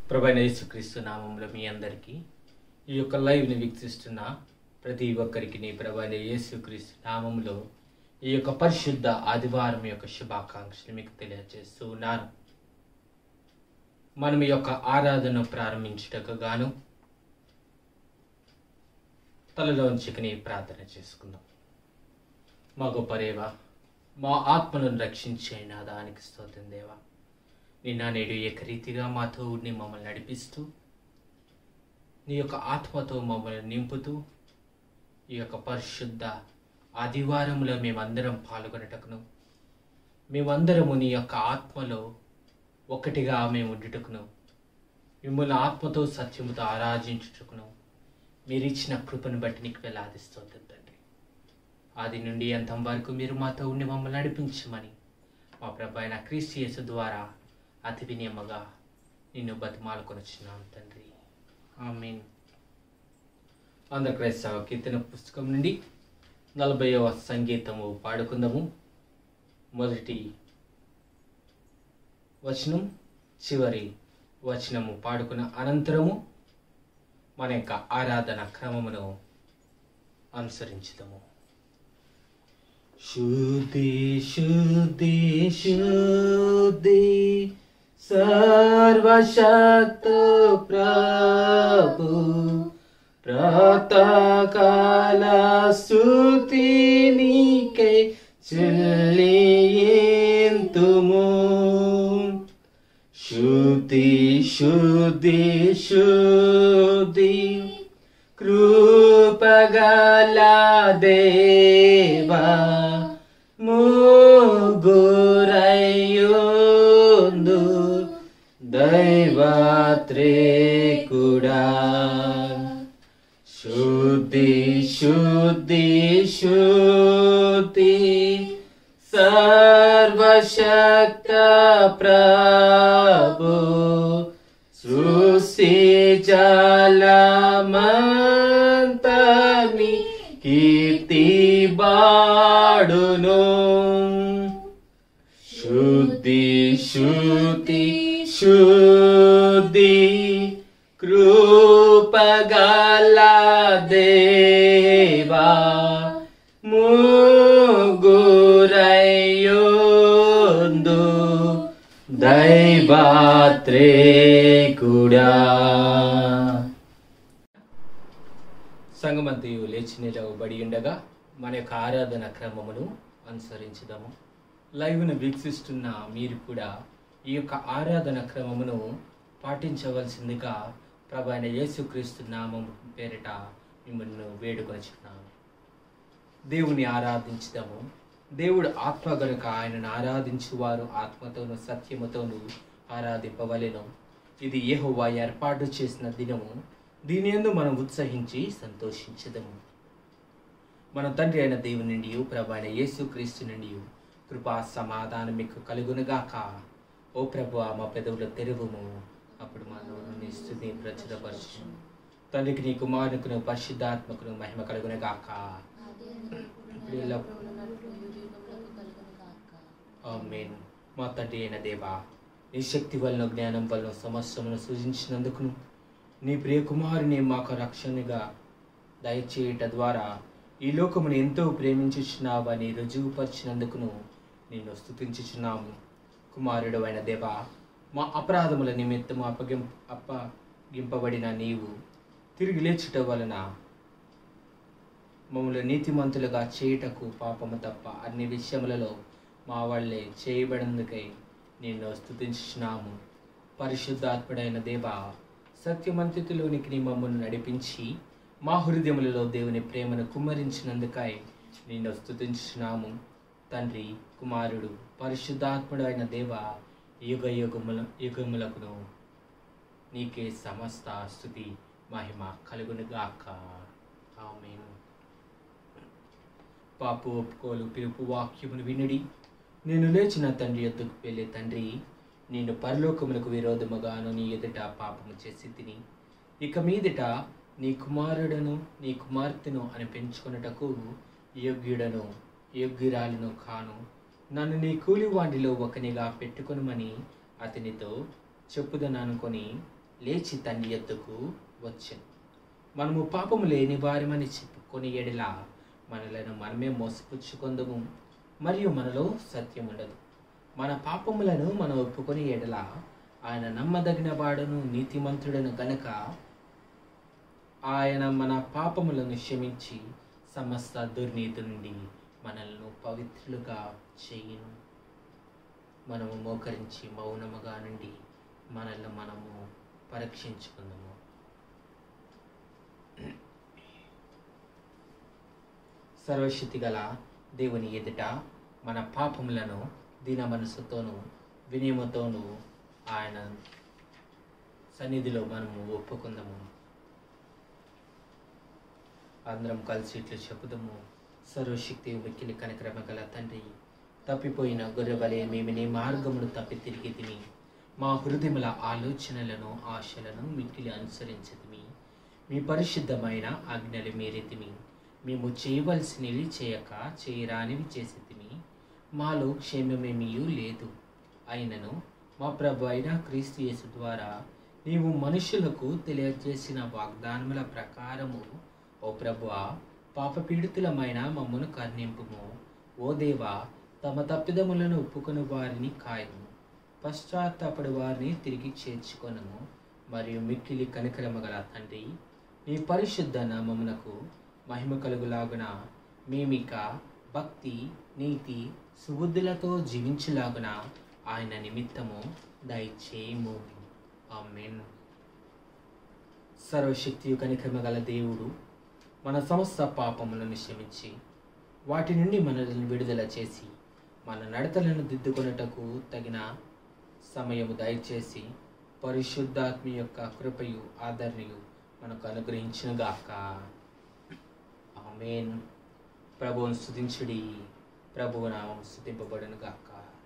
ప్రభైన యేసుక్రీస్తు నామంలో మీ అందరికీ ఈ యొక్క లైవ్ని వీక్షిస్తున్న ప్రతి ఒక్కరికి నీ ప్రభైన యేసుక్రీస్తు నామంలో ఈ యొక్క పరిశుద్ధ ఆదివారం యొక్క శుభాకాంక్షలు మీకు తెలియజేస్తూ ఉన్నాను మనం ఈ యొక్క ఆరాధన ప్రారంభించుటకు గాను తలలోంచుకుని ప్రార్థన చేసుకుందాం మా గొప్ప రేవా మా ఆత్మలను రక్షించే నా దానికి స్తోత్రం దేవా నిన్న నేడు ఏకరీతిగా మాతో ఉండి మమ్మల్ని నడిపిస్తూ నీ యొక్క ఆత్మతో మమ్మల్ని నింపుతూ ఈ యొక్క పరిశుద్ధ ఆదివారంలో మేమందరం పాల్గొనటకును మేమందరము నీ యొక్క ఆత్మలో ఒకటిగా మేము ఉండుటకును మిమ్మల్ని ఆత్మతో సత్యముతో ఆరాధించుటకును మీరు ఇచ్చిన కృపను బట్టి నీకు వేలాదిస్తుంది తండ్రి ఆది నుండి అంతం వరకు మీరు మాతో ఉండి మమ్మల్ని నడిపించమని మా ప్రభు అయిన క్రీస్తు యేసు ద్వారా అతి వినియమగా నిన్ను బతిమాలుకొనొచ్చున్నాను తండ్రి ఆమీన్ ఆంధ్ర క్రైస్తవ కీర్తన పుస్తకం నుండి నలభైవ సంగీతము పాడుకుందాము మొదటి వచనం చివరి వచనము పాడుకున్న అనంతరము మన యొక్క ఆరాధన క్రమమును అనుసరించుదాము శుద్ధి శుద్ధి శుద్ధి సర్వశక్త ప్రభు ప్రాతకాల స్థుతి నీకై చెల్లియంతుము శుద్ధి శుద్ధి శుద్ధి కృపగల దేవా ముగురయ్యుందు దైవత్రేకుడా శుద్ధి శుద్ధి శుద్ధి సర్వశక్త ప్రభు సృష్టి జలమంతని కీర్తి బాడును శుద్ధి శుద్ధి శుద్ధి కృపగల దేవా ముగురయ్యోందు దైవాత్రేకుడా సంగమంతయు లేచి నిలవబడి ఉండగా మన యొక్క ఆరాధన క్రమమును అనుసరించుదాము లైవ్ను వీక్షిస్తున్న మీరు కూడా ఈ యొక్క ఆరాధన క్రమమును పాటించవలసిందిగా ప్రభు అయిన యేసుక్రీస్తు నామం పేరిట మిమ్మల్ని వేడుకొనిచున్నాను దేవుని ఆరాధించుదాము దేవుడు ఆత్మ గనుక ఆయనను ఆరాధించువారు ఆత్మతోను సత్యముతోను ఆరాధింపవలెను ఇది యెహోవా ఏర్పాటు చేసిన దినము దీని యందు మనం ఉత్సహించి సంతోషించదము మన తండ్రి అయిన దేవుని నుండి ప్రభు అయిన యేసు క్రీస్తు నుండి కృపా సమాధానం మీకు కలుగునుగాక ఓ ప్రభు మా పెదవుల తెరువుము అప్పుడు మా నోరుని స్థుతి ప్రచురపరచు తండ్రికి నీ కుమారునికును పరిశుద్ధాత్మకును మహిమ కలుగునుగాక ఇప్పుడు ఇలా- ఆమేన్ మా తండ్రి అయిన దేవా నీ శక్తి వలన జ్ఞానం వలన సమస్యలను సూచించినందుకును నీ ప్రియ కుమారుని మాకు రక్షణగా దయచేయట ద్వారా ఈ లోకమును ఎంతో ప్రేమించుచున్నావని రుజువుపరిచినందుకును నిన్ను స్తుతించుచున్నాము కుమారుడు అయిన దేవా మా అపరాధముల నిమిత్తం అప్పగిం అప్పగింపబడిన నీవు తిరిగి లేచుట వలన మమ్మల్ని నీతిమంతులుగా చేయుటకు పాపము తప్ప అన్ని విషయములలో మా వాళ్ళే చేయబడినందుకై నిన్ను స్తుతించుచున్నాము పరిశుద్ధాత్ముడైన దేవా సత్యమంతిలోనికి నీ మమ్మల్ని నడిపించి మా హృదయములలో దేవుని ప్రేమను కుమ్మరించినందుకై నిన్ను స్తుతించుచున్నాము తండ్రి కుమారుడు పరిశుద్ధాత్ముడు అయిన దేవ యుగ యుగముల యుగములకును నీకే సమస్త స్థుతి మహిమ కలుగునుగాక ఆమేన్ పాపు ఒప్పుకోలు పిలుపు వాక్యమును వినడి నేను లేచిన తండ్రి ఎద్దుకు వెళ్ళే తండ్రి నేను పరలోకములకు విరోధముగాను నీ ఎదుట పాపము చేసి తిని ఇక మీదట నీ కుమారుడను నీ కుమార్తెను అని పెంచుకొనుటకు యోగ్యుడను యోగ్యురాలను కాను నన్ను నీ కూలివాడిలో ఒకనిగా పెట్టుకొనుమని అతనితో చెప్పుదననుకొని లేచి తండ్రి ఎద్దుకు వచ్చాను మనము పాపము లేని వారిమని చెప్పుకొని ఎడిలా మనలను మనమే మోసపుచ్చుకొందుము మరియు మనలో సత్యం ఉండదు మన పాపములను మనం ఒప్పుకొని ఎడల ఆయన నమ్మదగిన వాడును నీతిమంతుడను గనక ఆయన మన పాపములను క్షమించి సమస్త దుర్నీతి నుండి మనల్ని పవిత్రులుగా చేయును మనము మోకరించి మౌనముగా నుండి మనల్ని మనము పరీక్షించుకుందాము సర్వశక్తి గల దేవుని ఎదుట మన పాపములను దీన మనసుతోనూ వినయముతోనూ ఆయన సన్నిధిలో మనము ఒప్పుకుందాము అందరం కలిసి ఇట్లా చెప్పుదాము సర్వశక్తి మిక్కిలి కనక్రమ గల తండ్రి తప్పిపోయిన గొర్రెవలే మేము నీ మార్గమును తప్పి తిరిగి తిని మా హృదయముల ఆలోచనలను ఆశలను మిక్కిలి అనుసరించదిమి మీ పరిశుద్ధమైన ఆజ్ఞలు మీరెతిమి మేము చేయవలసినవి చేయక చేయరానివి చేసేదిమి మాలో క్షేమమేమీ లేదు అయినను మా ప్రభు అయిన క్రీస్తు యేసు ద్వారా నీవు మనుషులకు తెలియజేసిన వాగ్దానముల ప్రకారము ఓ ప్రభువా పాపపీడితులమైన మమ్మను కర్ణింపుము ఓ దేవా తమ తప్పిదములను ఒప్పుకొని వారిని కాయము పశ్చాత్తాపడి వారిని తిరిగి చేర్చుకొనము మరియు మిక్కిలి కనికరమగల తండ్రి నీ పరిశుద్ధ నామమునకు మహిమ కలుగులాగున మేమిక భక్తి నీతి సుబుద్ధులతో జీవించులాగున ఆయన నిమిత్తము దయచేయము ఆమెన్ సర్వశక్తియు కనికరమగల దేవుడు మన సమస్త పాపములను క్షమించి వాటి నుండి మనల్ని విడుదల చేసి మన నడతలను దిద్దుకొనుటకు తగిన సమయము దయచేసి పరిశుద్ధాత్మ యొక్క కృపయు ఆదరణయు మనకు అనుగ్రహించునుగాక ఆమెన్ ప్రభువును స్థుతించుడి ప్రభువు నామం స్థుతింపబడును గాక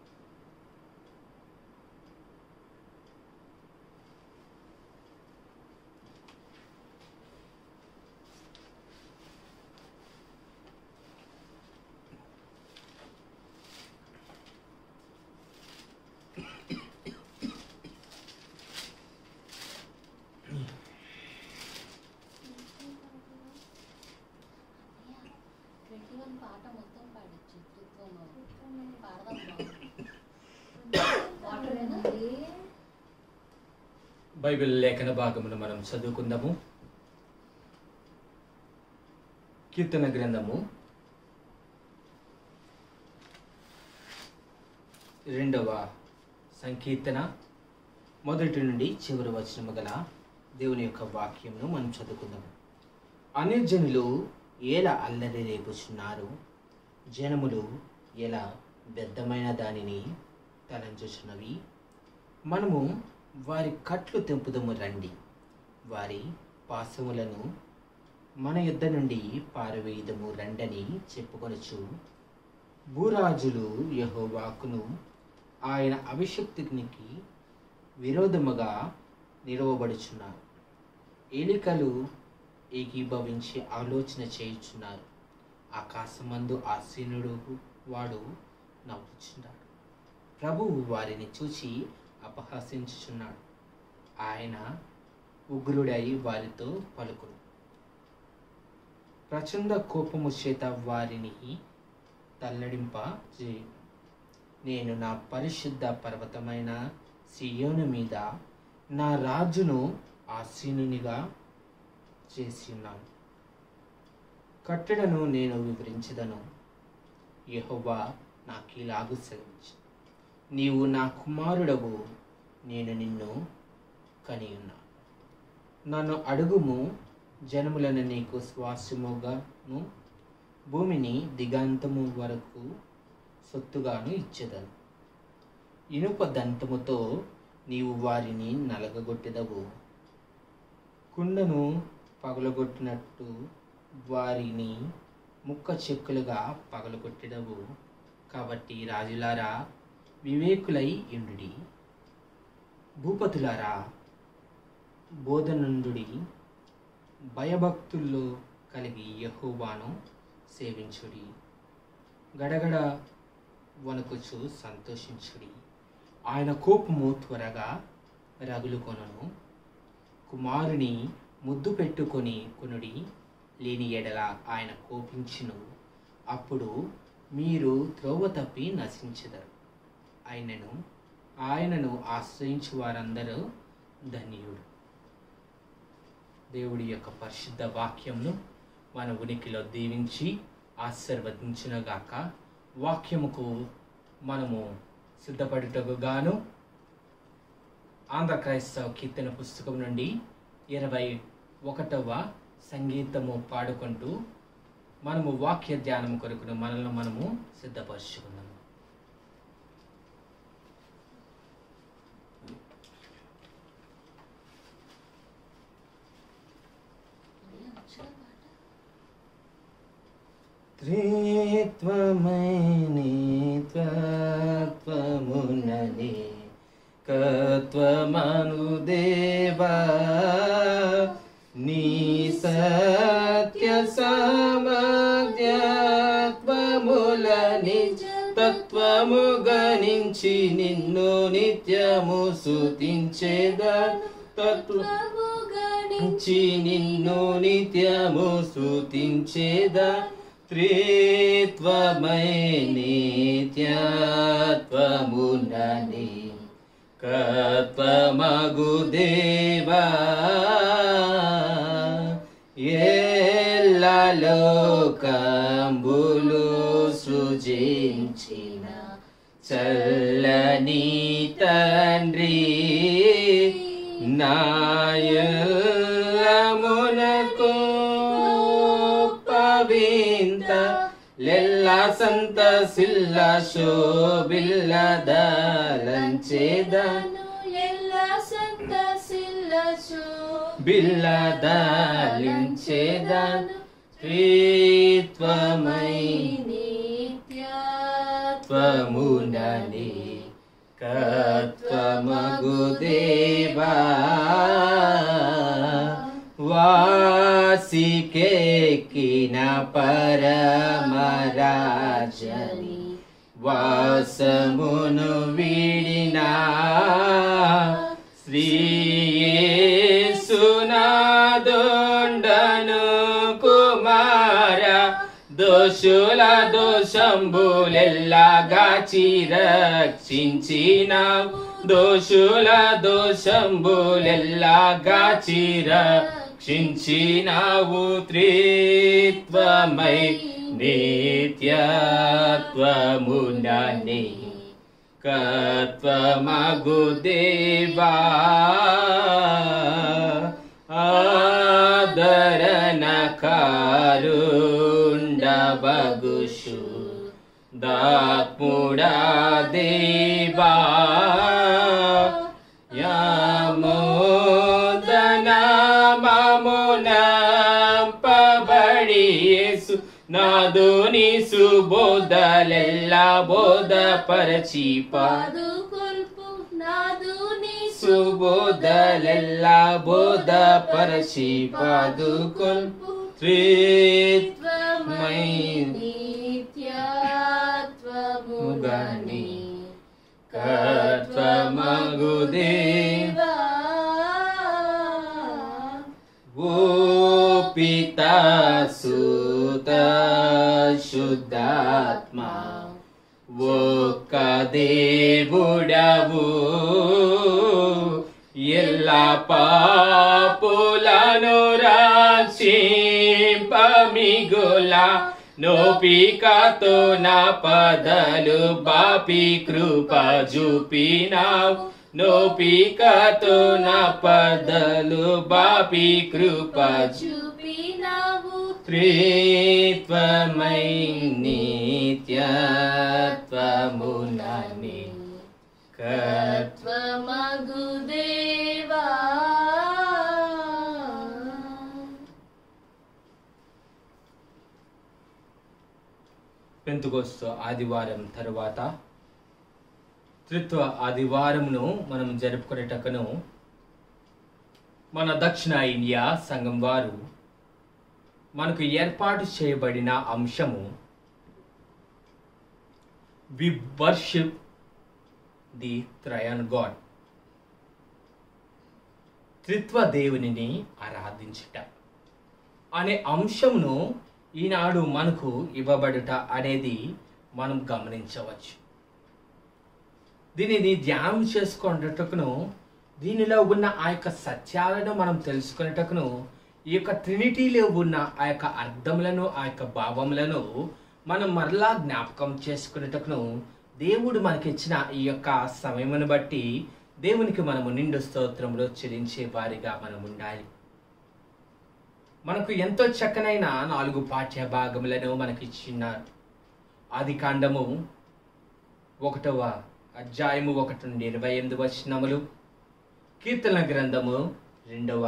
ట్వంటీ వన్ పాట మొత్తం పాడచ్చు తృత్వంలో పాడదాం వాటర్ ఏనా బైబిల్ లేఖన భాగమును మనం చదువుకుందాము కీర్తన గ్రంథము రెండవ సంకీర్తన మొదటి నుండి చివరి వచనము గల దేవుని యొక్క వాక్యమును మనం చదువుకుందాము అనిర్జనులు ఎలా అల్లరి రేపుచున్నారు జనములు ఎలా బెద్దమైన దానిని తలంచుచున్నవి మనము వారి కట్లు తెంపుదము రండి వారి పాశములను మన యుద్ధ నుండి పారవేయుదము రండని చెప్పుకొనచ్చు భూరాజులు యహోవాకును ఆయన అభిషక్తికి విరోధముగా నిలవబడుచున్నారు ఏలికలు ఏకీభవించి ఆలోచన చేయుచున్నారు ఆకాశమందు ఆసీనుడు వాడు నవ్వుచున్నాడు ప్రభువు వారిని చూచి అపహసించుచున్నాడు ఆయన ఉగ్రుడై వారితో పలుకును ప్రచండ కోపము చేత వారిని తల్లడింప చేయు నేను నా పరిశుద్ధ పర్వతమైన సియోను మీద నా రాజును ఆసీనునిగా చేసి ఉన్నాను కట్టడను నేను వివరించదను యెహోవా నాకిలాగు సెలవించు నీవు నా కుమారుడవు నేను నిన్ను కని ఉన్నా నన్ను అడుగుము జనములను నీకు స్వాస్యముగాను భూమిని దిగాంతము వరకు సొత్తుగాను ఇచ్చేదను ఇనుప దంతముతో నీవు వారిని నలగగొట్టెదవు కుండను పగలగొట్టినట్టు వారిని ముక్క చెక్కులుగా పగలగొట్టెదవు కాబట్టి రాజులారా వివేకులై ఇండుడి భూపతులారా బోధనుండుడి భయభక్తుల్లో కలిగి యహోవాను సేవించుడి గడగడ వణుకుచు సంతోషించుడి ఆయన కోపము త్వరగా రగులుకొనను కుమారుని ముద్దు పెట్టుకొని కొనుడి లేని ఎడల ఆయన కోపించును అప్పుడు మీరు త్రోవ తప్పి నశించెదరు ఆయనను ఆయనను ఆశ్రయించు వారందరూ ధన్యుడు దేవుడి యొక్క పరిశుద్ధ వాక్యంను మన ఉనికిలో దీవించి ఆశీర్వదించునుగాక వాక్యముకు మనము సిద్ధపడుటకు గాను ఆంధ్ర క్రైస్తవ కీర్తన పుస్తకం నుండి ఇరవై ఒకటవ సంగీతము పాడుకుంటూ మనము వాక్య ధ్యానం కొరకును మనల్ని మనము సిద్ధపరచుకున్నాము అదే వచ్చుగా పాట త్రిత్వమైని త్వమునని కత్వమను దేవా నీ సత్య సమధ్యత్వముల నిజ తత్వము గణించి నిన్ను నిత్యము సుతించేదా తత్వ నుంచి నిన్ను నిత్యము స్తుతించేదా త్రిత్వమై నిత్యత్వమునని కత్వమగు దేవా ఎల్లలోకంబులు సృజించిన చల్లని తండ్రి నాయమునకు పవింత లెల్ల సంత సిల్ల శోభిల్ల దలంచేదను బిల్ల దలించేదను త్రిత్వమై త్వమునని కత్వమగు దేవా వాసికెక్కిన పరమరాజని వాసమును విడినా శ్రీయేసునాదొండను కుమార దోషుల దోషంబులెల్లాగాచి రక్షించినావు దోషుల దోషంబులెల్లాగాచి రక్షించినావు త్రిత్వమై నిత్యత్వమునని కత్వమగు దేవా ఆదరణ కారుండబగుషు దాత్ముడా దేవా యామోదన మమున పబడి యేసు నాదుని సుబోధలెల్లా బోధపరచిపా పాదుకొల్పు నాదుని సుబోధలెల్లా బోధపరచి పాదుకొల్పు త్రిత్వమై నిత్యత్వముగని కత్వమగు దేవా ఓ పితా సుత శుద్ధాత్మా ఒక్క దేవుడవు எல்லா పాపులను రాక్షింపమిగులా నోపికతో నా పదలు బాపి కృప చూపినావు నోపికతో నా పదలు బాపి కృప చూపినావు త్రిత్వమై నిత్యత్వమునని కత్వమగు దేవా పెంతుకొస్తు ఆదివారం తరువాత త్రిత్వ ఆదివారమును మనం జరుపుకునేటకును మన దక్షిణ ఇండియా సంఘం వారు మనకు ఏర్పాటు చేయబడిన అంశము we worship the triune God త్రిత్వ దేవునిని ఆరాధించుట అనే అంశంను ఈనాడు మనకు ఇవ్వబడుట అనేది మనం గమనించవచ్చు దీనిని ధ్యానం చేసుకునేటకును దీనిలో ఉన్న ఆ యొక్క సత్యాలను మనం తెలుసుకునేటకును ఈ యొక్క ట్రినిటీలో ఉన్న ఆ యొక్క అర్థములను ఆ యొక్క భావములను మనం మరలా జ్ఞాపకం చేసుకునేటకును దేవుడు మనకిచ్చిన ఈ యొక్క సమయమును బట్టి దేవునికి మనము నిండు స్తోత్రములు చెల్లించే వారిగా మనం ఉండాలి మనకు ఎంతో చక్కనైన నాలుగు పాఠ్య భాగములను మనకి ఇచ్చిన్నారు ఆది కాండము ఒకటవ అధ్యాయము ఒకటి నుండి ఇరవై ఎనిమిది వచనములు కీర్తన గ్రంథము రెండవ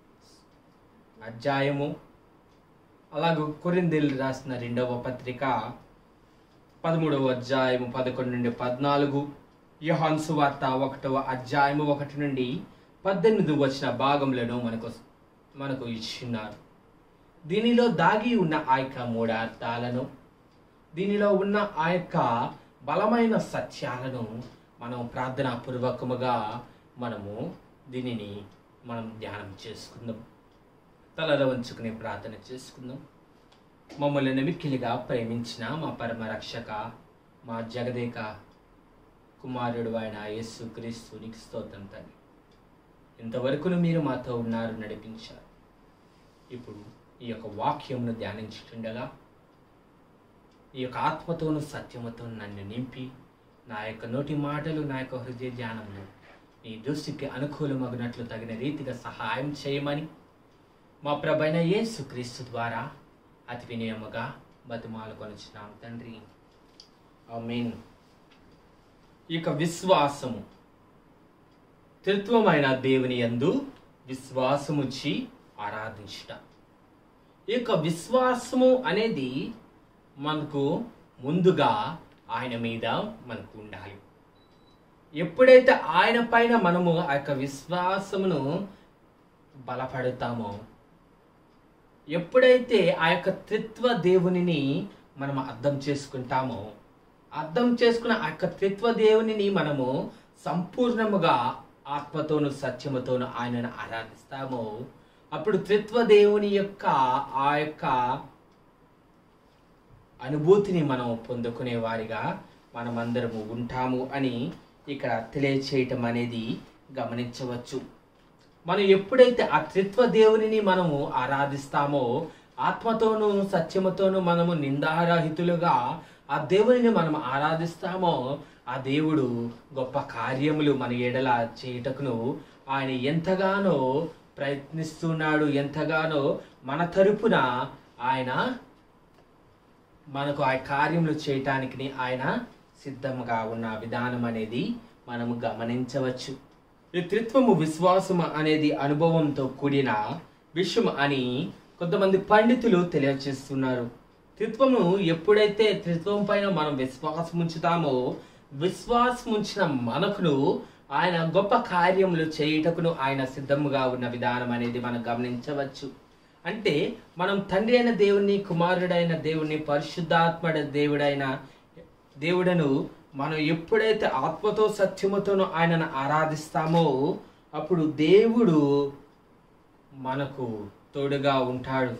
అధ్యాయము అలాగే కొరిందీలు రాసిన రెండవ పత్రిక పదమూడవ అధ్యాయము పదకొండు నుండి పద్నాలుగు యోహాన్ సువార్త ఒకటవ అధ్యాయము ఒకటి నుండి పద్దెనిమిది వచ్చిన భాగములను మనకు మనకు ఇచ్చిన్నారు దీనిలో దాగి ఉన్న ఆ యొక్క మూడు అర్థాలను దీనిలో ఉన్న ఆ యొక్క బలమైన సత్యాలను మనం ప్రార్థనా పూర్వకముగా మనము దీనిని మనం ధ్యానం చేసుకుందాం తలలో వంచుకుని ప్రార్థన చేసుకుందాం మమ్మల్ని మిక్కిలిగా ప్రేమించిన మా పరమ రక్షక మా జగదేక కుమారుడు ఆయన యేసు క్రీస్తు నీకు స్తోత్రం తండ్రి ఇంతవరకును మీరు మాతో ఉన్నారు నడిపించారు ఇప్పుడు ఈ యొక్క వాక్యమును ధ్యానించుతుండగా ఈ యొక్క ఆత్మతోను సత్యముతో నన్ను నింపి నా యొక్క నోటి మాటలు నా యొక్క హృదయ ధ్యానములు నీ దృష్టికి అనుకూలమగినట్లు తగిన రీతిగా సహాయం చేయమని మా ప్రభైన యేసు క్రీస్తు ద్వారా అతి వినయముగా బతిమాలు కొనుచున్నాం తండ్రి ఆమేన్ ఈ యొక్క విశ్వాసము త్రిత్వమైన దేవుని యందు విశ్వాసముచ్చి ఆరాధించుట ఈ యొక్క విశ్వాసము అనేది మనకు ముందుగా ఆయన మీద మనకు ఉండాలి ఎప్పుడైతే ఆయన పైన మనము ఆ యొక్క విశ్వాసమును బలపడతామో ఎప్పుడైతే ఆ యొక్క త్రిత్వ దేవునిని మనం అర్థం చేసుకుంటామో అర్థం చేసుకున్న ఆ యొక్క త్రిత్వ దేవునిని మనము సంపూర్ణముగా ఆత్మతోను సత్యముతోను ఆయనను ఆరాధిస్తామో అప్పుడు త్రిత్వ దేవుని యొక్క ఆ యొక్క అనుభూతిని మనం పొందుకునే వారిగా మనమందరము ఉంటాము అని ఇక్కడ తెలియచేయటం అనేది గమనించవచ్చు మనం ఎప్పుడైతే ఆ త్రిత్వ దేవునిని మనము ఆరాధిస్తామో ఆత్మతోనూ సత్యముతోనూ మనము నిందారహితులుగా ఆ దేవునిని మనం ఆరాధిస్తామో ఆ దేవుడు గొప్ప కార్యములు మన ఎడల చేయుటకును ఆయన ఎంతగానో ప్రయత్నిస్తున్నాడు ఎంతగానో మన తరపున ఆయన మనకు ఆ కార్యములు చేయటానికి ఆయన సిద్ధంగా ఉన్న విధానం అనేది మనము గమనించవచ్చు ఈ త్రిత్వము విశ్వాసము అనేది అనుభవంతో కూడిన విషయం అని కొంతమంది పండితులు తెలియజేస్తున్నారు త్రిత్వము ఎప్పుడైతే త్రిత్వం పైన మనం విశ్వాసం ఉంచుతామో విశ్వాసం ఉంచిన మనకును ఆయన గొప్ప కార్యములు చేయుటకును ఆయన సిద్ధముగా ఉన్న విధానం అనేది మనం గమనించవచ్చు అంటే మనం తండ్రి అయిన దేవుని కుమారుడైన దేవుని పరిశుద్ధాత్మడ దేవుడైన దేవుడను మనం ఎప్పుడైతే ఆత్మతో సత్యముతోనూ ఆయనను ఆరాధిస్తామో అప్పుడు దేవుడు మనకు తోడుగా ఉంటాడు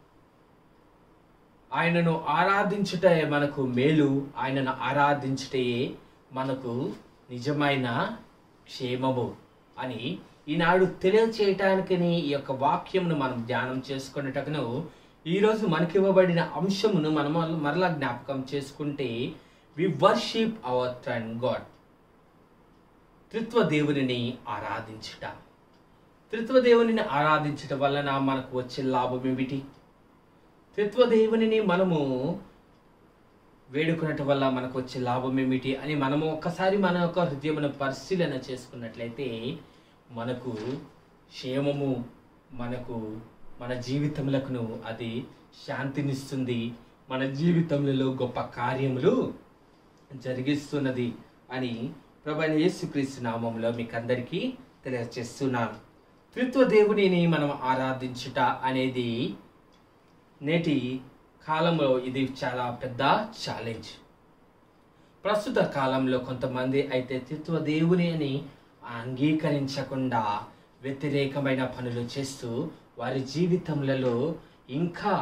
ఆయనను ఆరాధించుటే మనకు మేలు ఆయనను ఆరాధించుటే మనకు నిజమైన క్షేమము అని ఈనాడు తెలియచేయటానికి ఈ యొక్క వాక్యమును మనం ధ్యానం చేసుకునేటకును ఈరోజు మనకి ఇవ్వబడిన అంశమును మనం మరలా జ్ఞాపకం చేసుకుంటే we worship our triune God త్రిత్వ దేవునిని ఆరాధించుట త్రిత్వ దేవునిని ఆరాధించటం వలన మనకు వచ్చే లాభం ఏమిటి త్రిత్వ దేవునిని మనము వేడుకునటం వల్ల మనకు వచ్చే లాభం ఏమిటి అని మనము ఒక్కసారి మన యొక్క హృదయమును పరిశీలన చేసుకున్నట్లయితే మనకు క్షేమము మనకు మన జీవితములకును అది శాంతినిస్తుంది మన జీవితములలో గొప్ప కార్యములు జరిగిస్తున్నది అని ప్రభైన యేసుక్రీస్తు నామంలో మీకు అందరికీ తెలియజేస్తున్నాను త్రిత్వ దేవునిని మనం ఆరాధించుట అనేది నేటి కాలంలో ఇది చాలా పెద్ద ఛాలెంజ్ ప్రస్తుత కాలంలో కొంతమంది అయితే త్రిత్వ దేవుని అని అంగీకరించకుండా వ్యతిరేకమైన పనులు చేస్తూ వారి జీవితములలో ఇంకా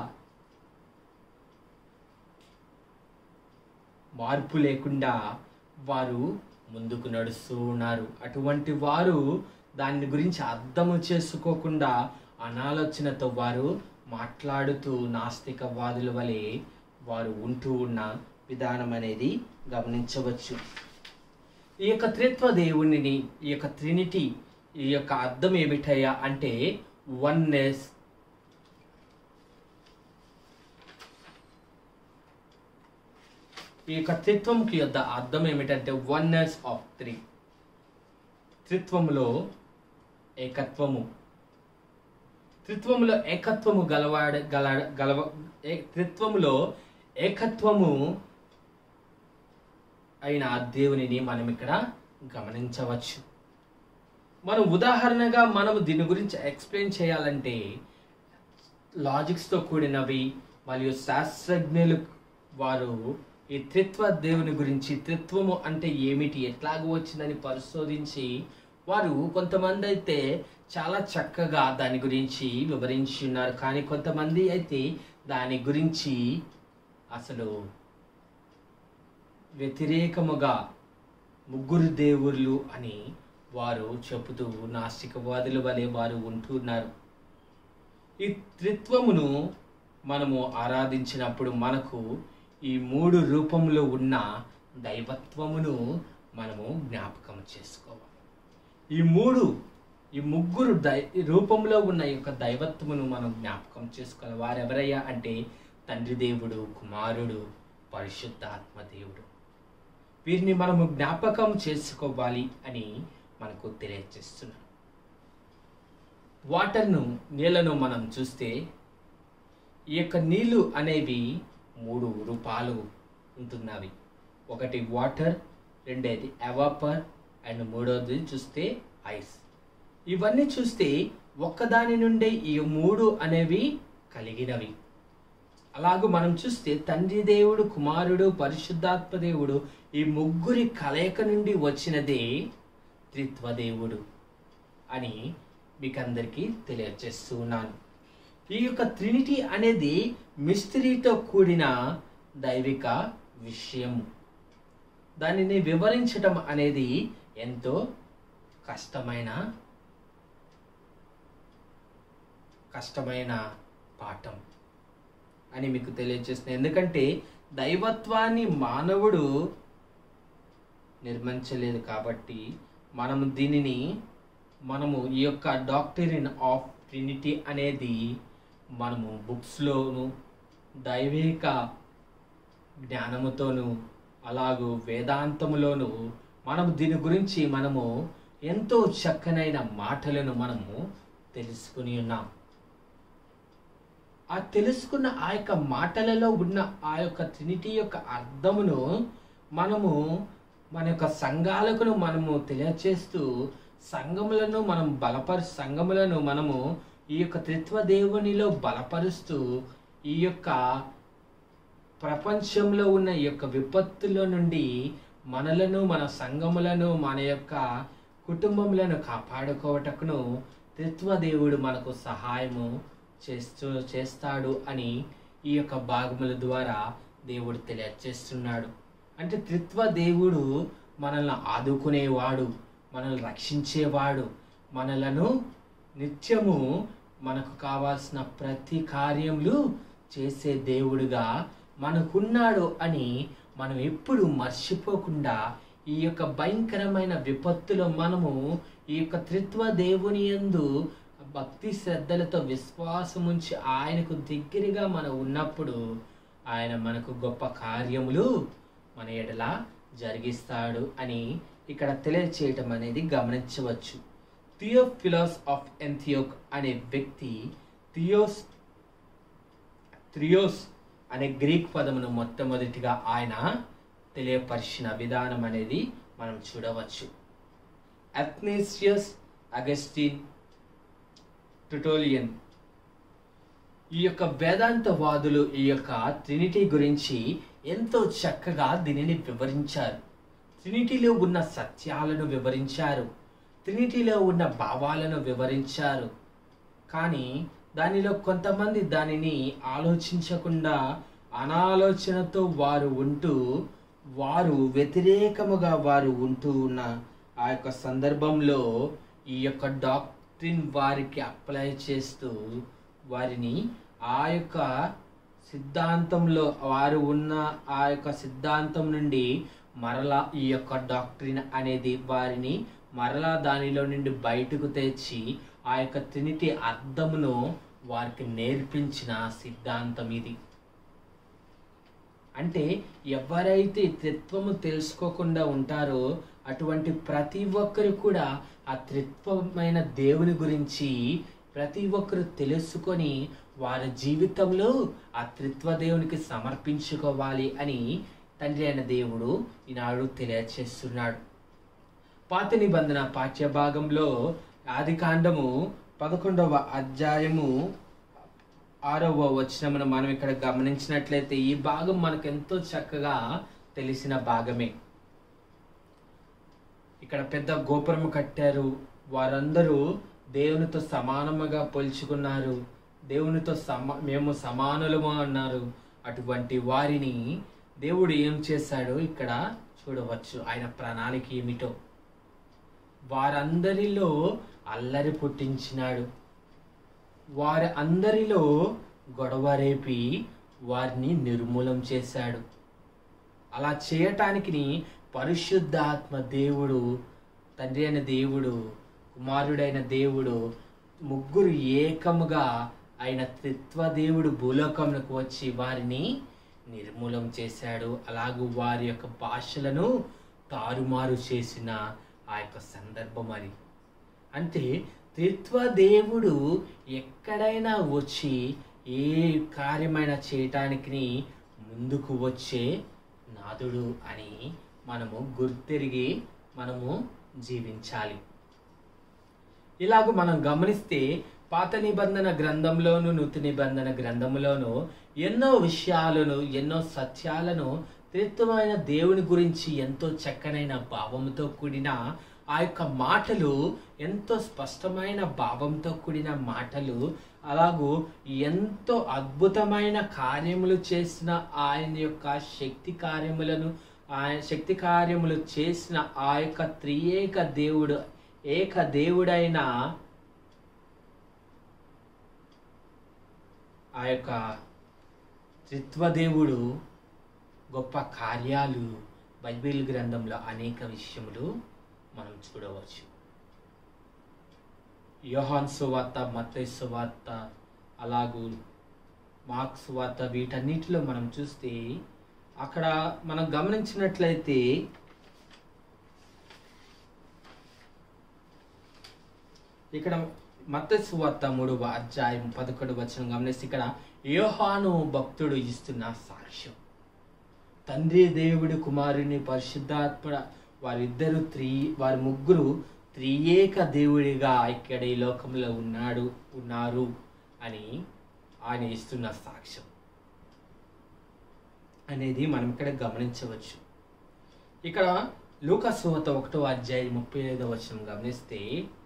మార్పు లేకుండా వారు ముందుకు నడుస్తూ ఉన్నారు అటువంటి వారు దాని గురించి అర్థము చేసుకోకుండా అనాలోచనతో వారు మాట్లాడుతూ నాస్తికవాదుల వలె వారు ఉంటూ ఉన్న విధానం అనేది గమనించవచ్చు ఈ యొక్క త్రిత్వ దేవునిని ఈ యొక్క ట్రినిటీ ఈ యొక్క అర్థం ఏమిటయ్యా అంటే వన్నెస్ ఈ యొక్క త్రిత్వంకి యొక్క అర్థం ఏమిటంటే వన్నెస్ ఆఫ్ త్రీ త్రిత్వములో ఏకత్వము త్రిత్వములో ఏకత్వము గలవాడ గల గలవ ఏ- త్రిత్వములో ఏకత్వము అయిన ఆ దేవునిని మనం ఇక్కడ గమనించవచ్చు మనం ఉదాహరణగా మనం దీని గురించి ఎక్స్ప్లెయిన్ చేయాలంటే లాజిక్స్తో కూడినవి మరియు శాస్త్రజ్ఞులు వారు ఈ త్రిత్వ దేవుని గురించి త్రిత్వము అంటే ఏమిటి ఎట్లాగ వచ్చిందని పరిశోధించి వారు కొంతమంది అయితే చాలా చక్కగా దాని గురించి వివరించి ఉన్నారు కానీ కొంతమంది అయితే దాని గురించి అసలు వ్యతిరేకముగా ముగ్గురు దేవుళ్ళు అని వారు చెబుతూ నాస్తికవాదుల వలె వారు ఉంటున్నారు ఈ త్రిత్వమును మనము ఆరాధించినప్పుడు మనకు ఈ మూడు రూపంలో ఉన్న దైవత్వమును మనము జ్ఞాపకం చేసుకోవాలి ఈ మూడు ఈ ముగ్గురు దై ఈ రూపంలో ఉన్న ఈ యొక్క దైవత్వమును మనం జ్ఞాపకం చేసుకోవాలి వారెవరయ్యా అంటే తండ్రి దేవుడు కుమారుడు పరిశుద్ధ ఆత్మదేవుడు వీరిని మనము జ్ఞాపకం చేసుకోవాలి అని మనకు తెలియజేస్తున్నాను వాటర్ను నీళ్లను మనం చూస్తే ఈ యొక్క నీళ్లు అనేవి మూడు రూపాలు ఉంటున్నవి ఒకటి వాటర్ రెండేది ఎవాపర్ అండ్ మూడోది చూస్తే ఐస్ ఇవన్నీ చూస్తే ఒక్కదాని నుండే ఈ మూడు అనేవి కలిగినవి అలాగూ మనం చూస్తే తండ్రి దేవుడు కుమారుడు పరిశుద్ధాత్మ దేవుడు ఈ ముగ్గురి కలయిక నుండి వచ్చినదే త్రిత్వదేవుడు అని మీకు అందరికీ తెలియజేస్తూ ఉన్నాను ఈ యొక్క ట్రినిటీ అనేది మిస్త్రీతో కూడిన దైవిక విషయము దానిని వివరించటం అనేది ఎంతో కష్టమైన కష్టమైన పాఠం అని మీకు తెలియజేస్తుంది ఎందుకంటే దైవత్వాన్ని మానవుడు నిర్మించలేదు కాబట్టి మనము దీనిని మనము ఈ యొక్క డాక్టరిన్ ఆఫ్ ట్రినిటీ అనేది మనము బుక్స్లోను దైవిక జ్ఞానముతోను అలాగూ వేదాంతములోను మనము దీని గురించి మనము ఎంతో చక్కనైన మాటలను మనము తెలుసుకుని ఉన్నాం ఆ తెలుసుకున్న ఆ యొక్క మాటలలో ఉన్న ఆ యొక్క ట్రినిటీ యొక్క అర్థమును మనము మన యొక్క సంఘాలకు మనము తెలియచేస్తూ సంఘములను మనం బలపరు సంఘములను మనము ఈ యొక్క త్రిత్వ దేవునిలో బలపరుస్తూ ఈ యొక్క ప్రపంచంలో ఉన్న ఈ యొక్క విపత్తుల నుండి మనలను మన సంఘములను మన యొక్క కుటుంబములను కాపాడుకోవటకును త్రిత్వ దేవుడు మనకు సహాయము చేస్తూ చేస్తాడు అని ఈ యొక్క భాగముల ద్వారా దేవుడు తెలియజేస్తున్నాడు అంటే త్రిత్వ దేవుడు మనల్ని ఆదుకునేవాడు మనల్ని రక్షించేవాడు మనలను నిత్యము మనకు కావాల్సిన ప్రతి కార్యములు చేసే దేవుడుగా మనకున్నాడు అని మనం ఎప్పుడు మర్చిపోకుండా ఈ యొక్క భయంకరమైన విపత్తులో మనము ఈ యొక్క త్రిత్వ దేవుని యందు భక్తి శ్రద్ధలతో విశ్వాసం ఉంచి ఆయనకు దగ్గరగా మనం ఉన్నప్పుడు ఆయన మనకు గొప్ప కార్యములు మన ఎడల జరిగిస్తాడు అని ఇక్కడ తెలియచేయటం అనేది గమనించవచ్చు థియోఫిలాస్ ఆఫ్ ఎంథియోక్ అనే వ్యక్తి థియోస్ థ్రియోస్ అనే గ్రీక్ పదమును మొట్టమొదటిగా ఆయన తెలియపరిచిన విధానం అనేది మనం చూడవచ్చు అథ్నేసియస్ అగస్టిన్ టుటోలియన్ ఈ యొక్క వేదాంతవాదులు ఈ యొక్క ట్రినిటీ గురించి ఎంతో చక్కగా దీనిని వివరించారు ట్రినిటీలో ఉన్న సత్యాలను వివరించారు ట్రినిటీలో ఉన్న భావాలను వివరించారు కానీ దానిలో కొంతమంది దానిని ఆలోచించకుండా అనాలోచనతో వారు ఉంటూ వారు వ్యతిరేకముగా వారు ఉంటూ ఉన్న ఆ యొక్క సందర్భంలో ఈ యొక్క డాక్ట్రిన్ వారికి అప్లై చేస్తూ వారిని ఆ యొక్క సిద్ధాంతంలో వారు ఉన్న ఆ యొక్క సిద్ధాంతం నుండి మరలా ఈ యొక్క డాక్ట్రిన్ అనేది వారిని మరలా దానిలో నుండి బయటకు తెచ్చి ఆ యొక్క ట్రినిటీ అర్థమును వారికి నేర్పించిన సిద్ధాంతం ఇది అంటే ఎవరైతే త్రిత్వము తెలుసుకోకుండా ఉంటారో అటువంటి ప్రతి ఒక్కరు కూడా ఆ త్రిత్వమైన దేవుని గురించి ప్రతి ఒక్కరు తెలుసుకొని వారి జీవితంలో ఆ త్రిత్వ దేవునికి సమర్పించుకోవాలి అని తండ్రి అయిన దేవుడు ఈనాడు తెలియచేస్తున్నాడు పాత నిబంధన పాఠ్య భాగంలో ఆది కాండము పదకొండవ అధ్యాయము ఆరవ వచనమును మనం ఇక్కడ గమనించినట్లయితే ఈ భాగం మనకు ఎంతో చక్కగా తెలిసిన భాగమే ఇక్కడ పెద్ద గోపురం కట్టారు వారందరూ దేవునితో సమానముగా పోల్చుకున్నారు దేవునితో సమా మేము సమానులము అన్నారు అటువంటి వారిని దేవుడు ఏం చేశాడో ఇక్కడ చూడవచ్చు ఆయన ప్రణాళిక ఏమిటో వారందరిలో అల్లరి పుట్టించినాడు వారి అందరిలో గొడవ రేపి వారిని నిర్మూలం చేశాడు అలా చేయటానికి పరిశుద్ధాత్మ దేవుడు తండ్రి అయిన దేవుడు కుమారుడైన దేవుడు ముగ్గురు ఏకముగా ఆయన త్రిత్వ దేవుడు భూలోకమునకు వచ్చి వారిని నిర్మూలం చేశాడు అలాగూ వారి యొక్క భాషలను తారుమారు చేసిన ఆ యొక్క సందర్భం అది అంటే త్రిత్వ దేవుడు ఎక్కడైనా వచ్చి ఏ కార్యమైనా చేయటానికి ముందుకు వచ్చే నాదుడు అని మనము గుర్తిరిగి మనము జీవించాలి ఇలాగ మనం గమనిస్తే పాత నిబంధన గ్రంథంలోను నూతన నిబంధన గ్రంథంలోను ఎన్నో విషయాలను ఎన్నో సత్యాలను త్రిత్వమైన దేవుని గురించి ఎంతో చక్కనైన భావంతో కూడిన ఆ యొక్క మాటలు ఎంతో స్పష్టమైన భావంతో కూడిన మాటలు అలాగూ ఎంతో అద్భుతమైన కార్యములు చేసిన ఆయన యొక్క శక్తి కార్యములను ఆయన శక్తి కార్యములు చేసిన ఆ యొక్క త్రియేక దేవుడు ఏక దేవుడైన ఆ యొక్క త్రిత్వదేవుడు గొప్ప కార్యాలు బైబిల్ గ్రంథంలో అనేక విషయములు మనం చూడవచ్చు యోహాన్ సువార్త మత్తయి సువార్త అలాగూ మార్క్స్ వార్త వీటన్నిటిలో మనం చూస్తే అక్కడ మనం గమనించినట్లయితే ఇక్కడ మత్తయి సువార్త మూడవ అధ్యాయం పదకొండు వచనం గమనిస్తే ఇక్కడ యోహాను భక్తుడు ఇస్తున్న సాక్ష్యం తండ్రి దేవుడి కుమారుని పరిశుద్ధాత్మ వారిద్దరు త్రీ వారి ముగ్గురు త్రియేక దేవుడిగా ఇక్కడ ఈ లోకంలో ఉన్నాడు ఉన్నారు అని ఆయన ఇస్తున్న సాక్ష్యం అనేది మనం ఇక్కడ గమనించవచ్చు ఇక్కడ లూకసువత ఒకటో అధ్యాయం ముప్పై ఐదో వచనం గమనిస్తే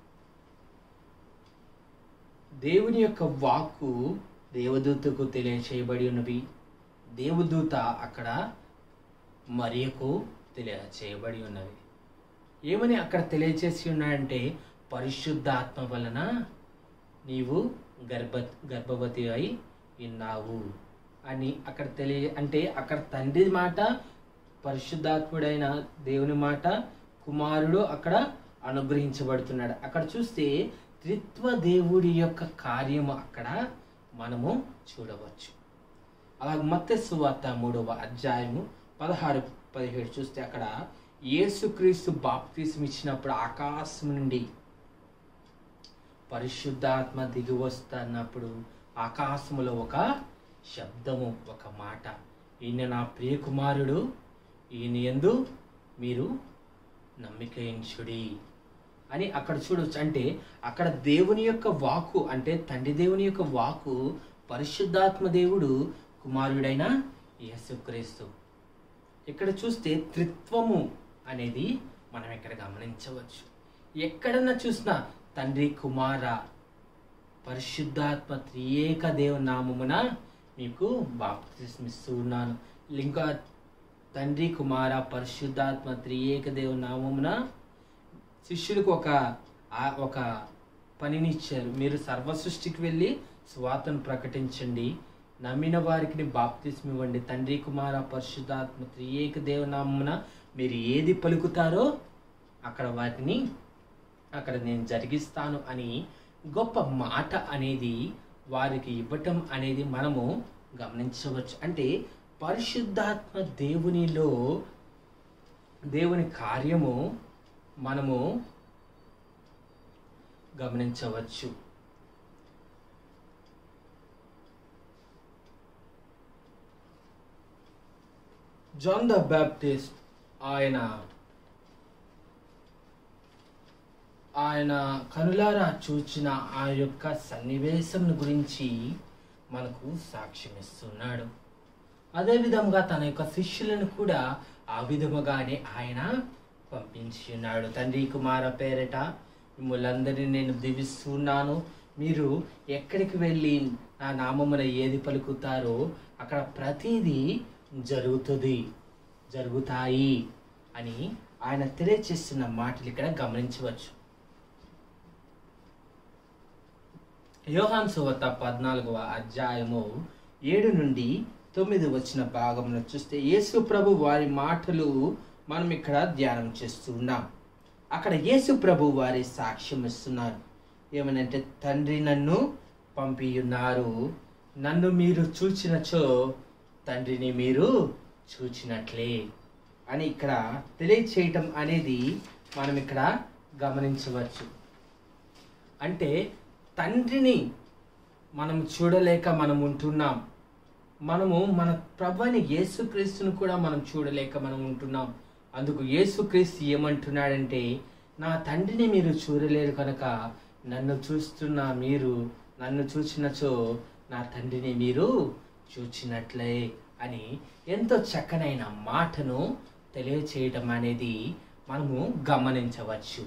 దేవుని యొక్క వాక్కు దేవదూతకు తెలియచేయబడి ఉన్నవి దేవదూత అక్కడ మరియకు తెలియచేయబడి ఉన్నవి ఏమని అక్కడ తెలియచేసి ఉన్నాడంటే పరిశుద్ధాత్మ వలన నీవు గర్భ గర్భవతి అయి ఉన్నావు అని అక్కడ తెలియ అంటే అక్కడ తండ్రి మాట పరిశుద్ధాత్ముడైన దేవుని మాట కుమారుడు అక్కడ అనుగ్రహించబడుతున్నాడు అక్కడ చూస్తే త్రిత్వ దేవుడి యొక్క కార్యము అక్కడ మనము చూడవచ్చు అలాగే మత్స్య సువార్త మూడవ అధ్యాయము పదహారు పదిహేడు చూస్తే అక్కడ యేసుక్రీస్తు బాప్తిసం ఇచ్చినప్పుడు ఆకాశం నుండి పరిశుద్ధాత్మ దిగి వస్తున్నప్పుడు ఆకాశములో ఒక శబ్దము ఒక మాట ఈయన నా ప్రియ కుమారుడు ఈయన ఎందు మీరు నమ్మికయించుడి అని అక్కడ చూడొచ్చు అంటే అక్కడ దేవుని యొక్క వాకు అంటే తండ్రి దేవుని యొక్క వాకు పరిశుద్ధాత్మ దేవుడు కుమారుడైన యేసుక్రీస్తు ఇక్కడ చూస్తే త్రిత్వము అనేది మనం ఇక్కడ గమనించవచ్చు ఎక్కడన్నా చూసినా తండ్రి కుమార పరిశుద్ధాత్మ త్రియేక దేవ నామమున మీకు బాప్తిస్మిస్తూ ఉన్నాను ఇంకా తండ్రి కుమార పరిశుద్ధాత్మ త్రియేక దేవ నామమున శిష్యులకు ఒక ఆ- ఒక పనిని ఇచ్చారు మీరు సర్వ సృష్టికి వెళ్ళి స్వాతను ప్రకటించండి నమ్మిన వారికి బాప్తిస్మ ఇవ్వండి తండ్రి కుమార పరిశుద్ధాత్మ త్రియేక దేవనామమున మీరు ఏది పలుకుతారో అక్కడ వాటిని అక్కడ నేను జరిగిస్తాను అని గొప్ప మాట అనేది వారికి ఇవ్వటం అనేది మనము గమనించవచ్చు అంటే పరిశుద్ధాత్మ దేవునిలో దేవుని కార్యము మనము గమనించవచ్చు జాన్ ద బ్యాప్టిస్ట్ ఆయన ఆయన కనులారా చూచిన ఆ యొక్క సన్నివేశం గురించి మనకు సాక్ష్యం ఇస్తున్నాడు అదేవిధంగా తన యొక్క శిష్యులను కూడా ఆ విధముగానే ఆయన పంపించి ఉన్నాడు తండ్రి కుమార పేరట మిమ్మల్ందరినీ నేను దీవిస్తున్నాను మీరు ఎక్కడికి వెళ్ళి నా నామమున ఏది పలుకుతారో అక్కడ ప్రతిదీ జరుగుతుంది జరుగుతాయి అని ఆయన తెలియచేస్తున్న మాటలు ఇక్కడ గమనించవచ్చు యోహాన్ సువత పద్నాలుగవ అధ్యాయము ఏడు నుండి తొమ్మిది వచ్చిన భాగంలో చూస్తే యేసు ప్రభు వారి మాటలు మనం ఇక్కడ ధ్యానం చేస్తున్నాం అక్కడ యేసు ప్రభు వారి సాక్ష్యం ఇస్తున్నారు ఏమనంటే తండ్రి నన్ను పంపియున్నారు నన్ను మీరు చూచినచో తండ్రిని మీరు చూచినట్లే అని ఇక్కడ తెలియచేయటం అనేది మనం ఇక్కడ గమనించవచ్చు అంటే తండ్రిని మనం చూడలేక మనం ఉంటున్నాం మనము మన ప్రభుని యేసుక్రీస్తును కూడా మనం చూడలేక మనం ఉంటున్నాం అందుకు యేసుక్రీస్తు ఏమంటున్నాడంటే నా తండ్రిని మీరు చూడలేరు కనుక నన్ను చూస్తున్న మీరు నన్ను చూచినచో నా తండ్రిని మీరు చూచినట్లే అని ఎంతో చక్కనైన మాటను తెలియచేయటం అనేది మనము గమనించవచ్చు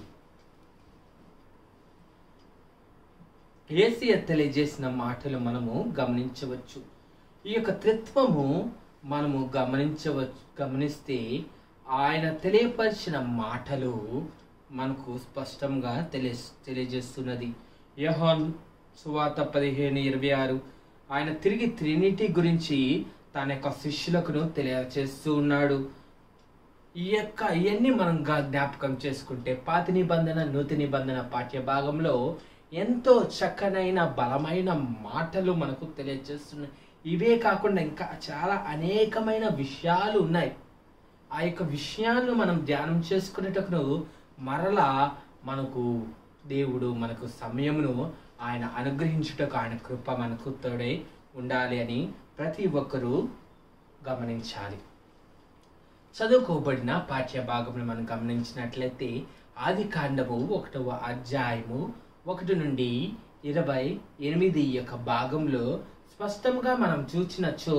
ఏసియ తెలియజేసిన మాటలు మనము గమనించవచ్చు ఈ యొక్క త్రిత్వము మనము గమనించవచ్చు గమనిస్తే ఆయన తెలియపరిచిన మాటలు మనకు స్పష్టంగా తెలియ తెలియజేస్తున్నది యహోన్ సువాత పదిహేను ఇరవై ఆరు ఆయన తిరిగి త్రినిటీ గురించి తన యొక్క శిష్యులకు తెలియజేస్తూ ఉన్నాడు ఈ యొక్క ఇవన్నీ మనం గా- జ్ఞాపకం చేసుకుంటే పాత నిబంధన నూతన నిబంధన పాఠ్య భాగంలో ఎంతో చక్కనైన బలమైన మాటలు మనకు తెలియజేస్తున్నాయి ఇవే కాకుండా ఇంకా చాలా అనేకమైన విషయాలు ఉన్నాయి ఆ యొక్క విషయాలను మనం ధ్యానం చేసుకునేటప్పుడు మరలా మనకు దేవుడు మనకు సమయమును ఆయన అనుగ్రహించుటకు ఆయన కృప మనకు తోడై ఉండాలి అని ప్రతి ఒక్కరూ గమనించాలి చదువుకోబడిన పాఠ్య భాగంలో మనం గమనించినట్లయితే ఆది కాండము ఒకటవ అధ్యాయము ఒకటి నుండి ఇరవై ఎనిమిది యొక్క భాగంలో స్పష్టంగా మనం చూచినచో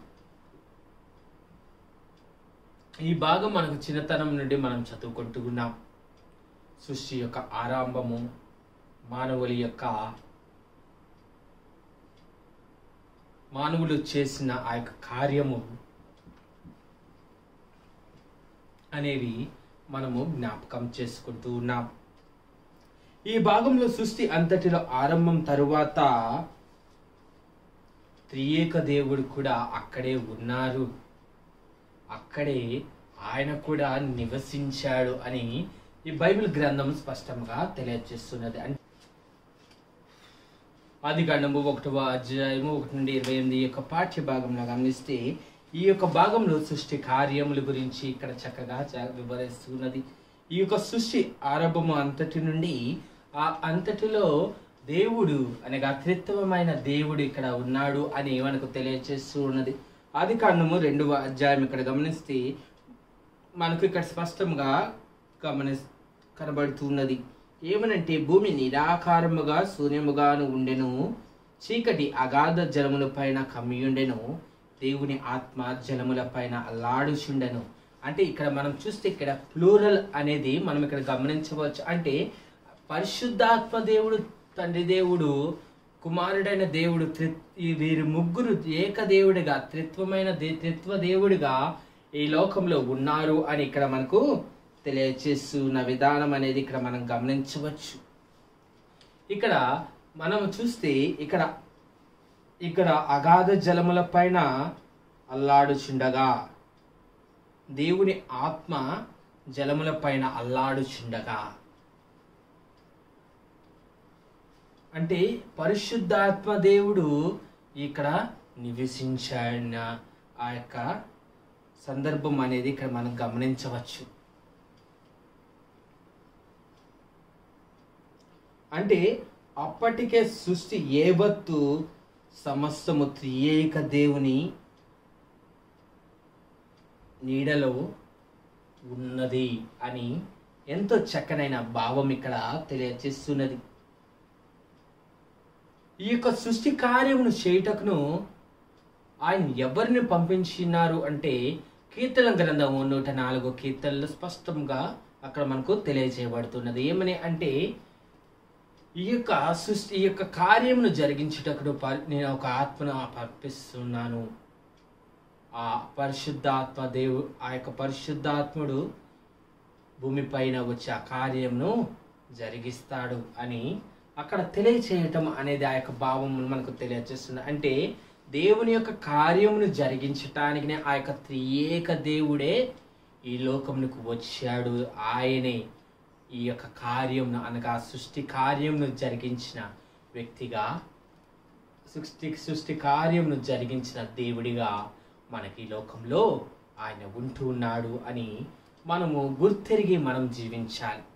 ఈ భాగం మనకు చిన్నతనం నుండి మనం చదువుకుంటూ ఉన్నాం సృష్టి యొక్క ఆరంభము మానవుల యొక్క మానవులు చేసిన ఆ యొక్క కార్యము అనేవి మనము జ్ఞాపకం చేసుకుంటూ ఉన్నాం ఈ భాగంలో సృష్టి అంతటిలో ఆరంభం తరువాత త్రియేక దేవుడు కూడా అక్కడే ఉన్నారు అక్కడే ఆయన కూడా నివసించాడు అని ఈ బైబిల్ గ్రంథం స్పష్టంగా తెలియజేస్తున్నది అంటే ఆది కాండము ఒకటవ అధ్యాయము ఒకటి నుండి ఇరవై ఎనిమిది యొక్క పాఠ్య భాగంలో గమనిస్తే ఈ యొక్క భాగంలో సృష్టి కార్యముల గురించి ఇక్కడ చక్కగా చ- వివరిస్తున్నది ఈ యొక్క సృష్టి ఆరంభము అంతటి నుండి ఆ అంతటిలో దేవుడు అనగా త్రిత్వమైన దేవుడు ఇక్కడ ఉన్నాడు అని మనకు తెలియజేస్తూ ఉన్నది ఆది కాండము రెండవ అధ్యాయం ఇక్కడ గమనిస్తే మనకు ఇక్కడ స్పష్టంగా గమని కనబడుతున్నది ఏమనంటే భూమి నిరాకారముగా శూన్యముగాను ఉండెను చీకటి అగాధ జలముల పైన కమ్మియుండెను దేవుని ఆత్మ జలముల పైన అల్లాడుచుండెను అంటే ఇక్కడ మనం చూస్తే ఇక్కడ ప్లూరల్ అనేది మనం ఇక్కడ గమనించవచ్చు అంటే పరిశుద్ధాత్మ దేవుడు తండ్రి దేవుడు కుమారుడైన దేవుడు త్రి- ఈ వీరి ముగ్గురు ఏకదేవుడిగా త్రిత్వమైన దే- త్రిత్వ దేవుడిగా ఈ లోకంలో ఉన్నారు అని ఇక్కడ మనకు తెలియచేస్తున్న విధానం అనేది ఇక్కడ మనం గమనించవచ్చు ఇక్కడ మనం చూస్తే ఇక్కడ ఇక్కడ అగాధ జలముల పైన అల్లాడుచుండగా దేవుని ఆత్మ జలముల పైన అల్లాడుచుండగా అంటే పరిశుద్ధాత్మ దేవుడు ఇక్కడ నివసించిన ఆ యొక్క సందర్భం అనేది ఇక్కడ మనం గమనించవచ్చు అంటే అప్పటికే సృష్టి ఏవత్తు సమస్తము త్రియేక దేవుని నీడలో ఉన్నది అని ఎంతో చక్కనైన భావం ఇక్కడ తెలియచేస్తున్నది ఈ యొక్క సృష్టి కార్యమును చేయుటకును ఆయన ఎవరిని పంపించినారు అంటే కీర్తన గ్రంథము నూట నాలుగు కీర్తనలు స్పష్టంగా అక్కడ మనకు తెలియజేయబడుతున్నది ఏమని అంటే ఈ యొక్క సృష్టి ఈ యొక్క కార్యమును జరిగించుటకుడు ప- నేను ఒక ఆత్మను పంపిస్తున్నాను ఆ పరిశుద్ధాత్మ దేవు ఆ యొక్క పరిశుద్ధాత్ముడు భూమిపైన వచ్చే ఆ కార్యమును జరిగిస్తాడు అని అక్కడ తెలియచేయటం అనేది ఆ యొక్క భావం మనకు తెలియజేస్తుంది అంటే దేవుని యొక్క కార్యమును జరిగించటానికి ఆ యొక్క త్రియేక దేవుడే ఈ లోకమునకు వచ్చాడు ఆయనే ఈ యొక్క కార్యమును అనగా సృష్టి కార్యమును జరిగించిన వ్యక్తిగా సృష్టి సృష్టి కార్యమును జరిగించిన దేవుడిగా మనకి ఈ లోకంలో ఆయన ఉంటూ ఉన్నాడు అని మనము గుర్తెరిగి మనం జీవించాలి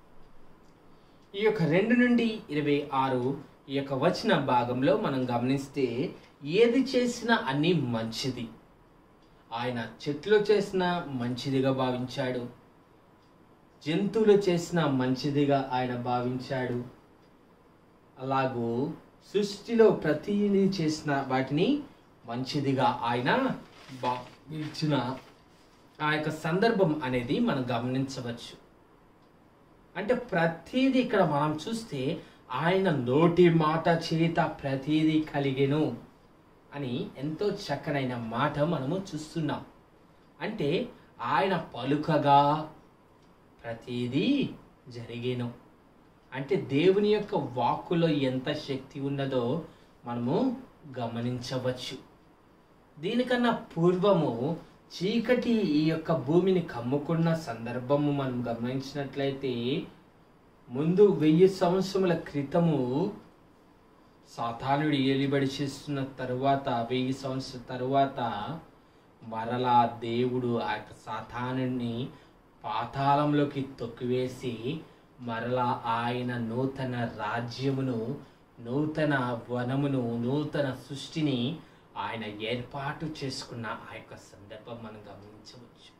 ఈ యొక్క రెండు నుండి ఇరవై ఆరు ఈ యొక్క వచన భాగంలో మనం గమనిస్తే ఏది చేసినా అన్నీ మంచిది ఆయన చెట్లు చేసిన మంచిదిగా భావించాడు జంతువులు చేసిన మంచిదిగా ఆయన భావించాడు అలాగూ సృష్టిలో ప్రతిని చేసిన వాటిని మంచిదిగా ఆయన భావించిన ఆ యొక్క సందర్భం అనేది మనం గమనించవచ్చు అంటే ప్రతిదీ ఇక్కడ మనం చూస్తే ఆయన నోటి మాట చేత ప్రతిదీ కలిగెను అని ఎంతో చక్కనైన మాట మనము చూస్తున్నాం అంటే ఆయన పలుకగా ప్రతిదీ జరిగేను అంటే దేవుని యొక్క వాక్కులో ఎంత శక్తి ఉన్నదో మనము గమనించవచ్చు దీనికన్నా పూర్వము చీకటి ఈ యొక్క భూమిని కమ్ముకున్న సందర్భము మనం గమనించినట్లయితే ముందు వెయ్యి సంవత్సరముల క్రితము సాతానుడు ఏలిబడి చేస్తున్న తరువాత వెయ్యి సంవత్సరాల తరువాత మరలా దేవుడు ఆ యొక్క సాతానుడిని పాతాళంలోకి తొక్కివేసి మరలా ఆయన నూతన రాజ్యమును నూతన వనమును నూతన సృష్టిని ఆయన ఏర్పాటు చేసుకున్న ఆ యొక్క సందర్భం మనం గమనించవచ్చు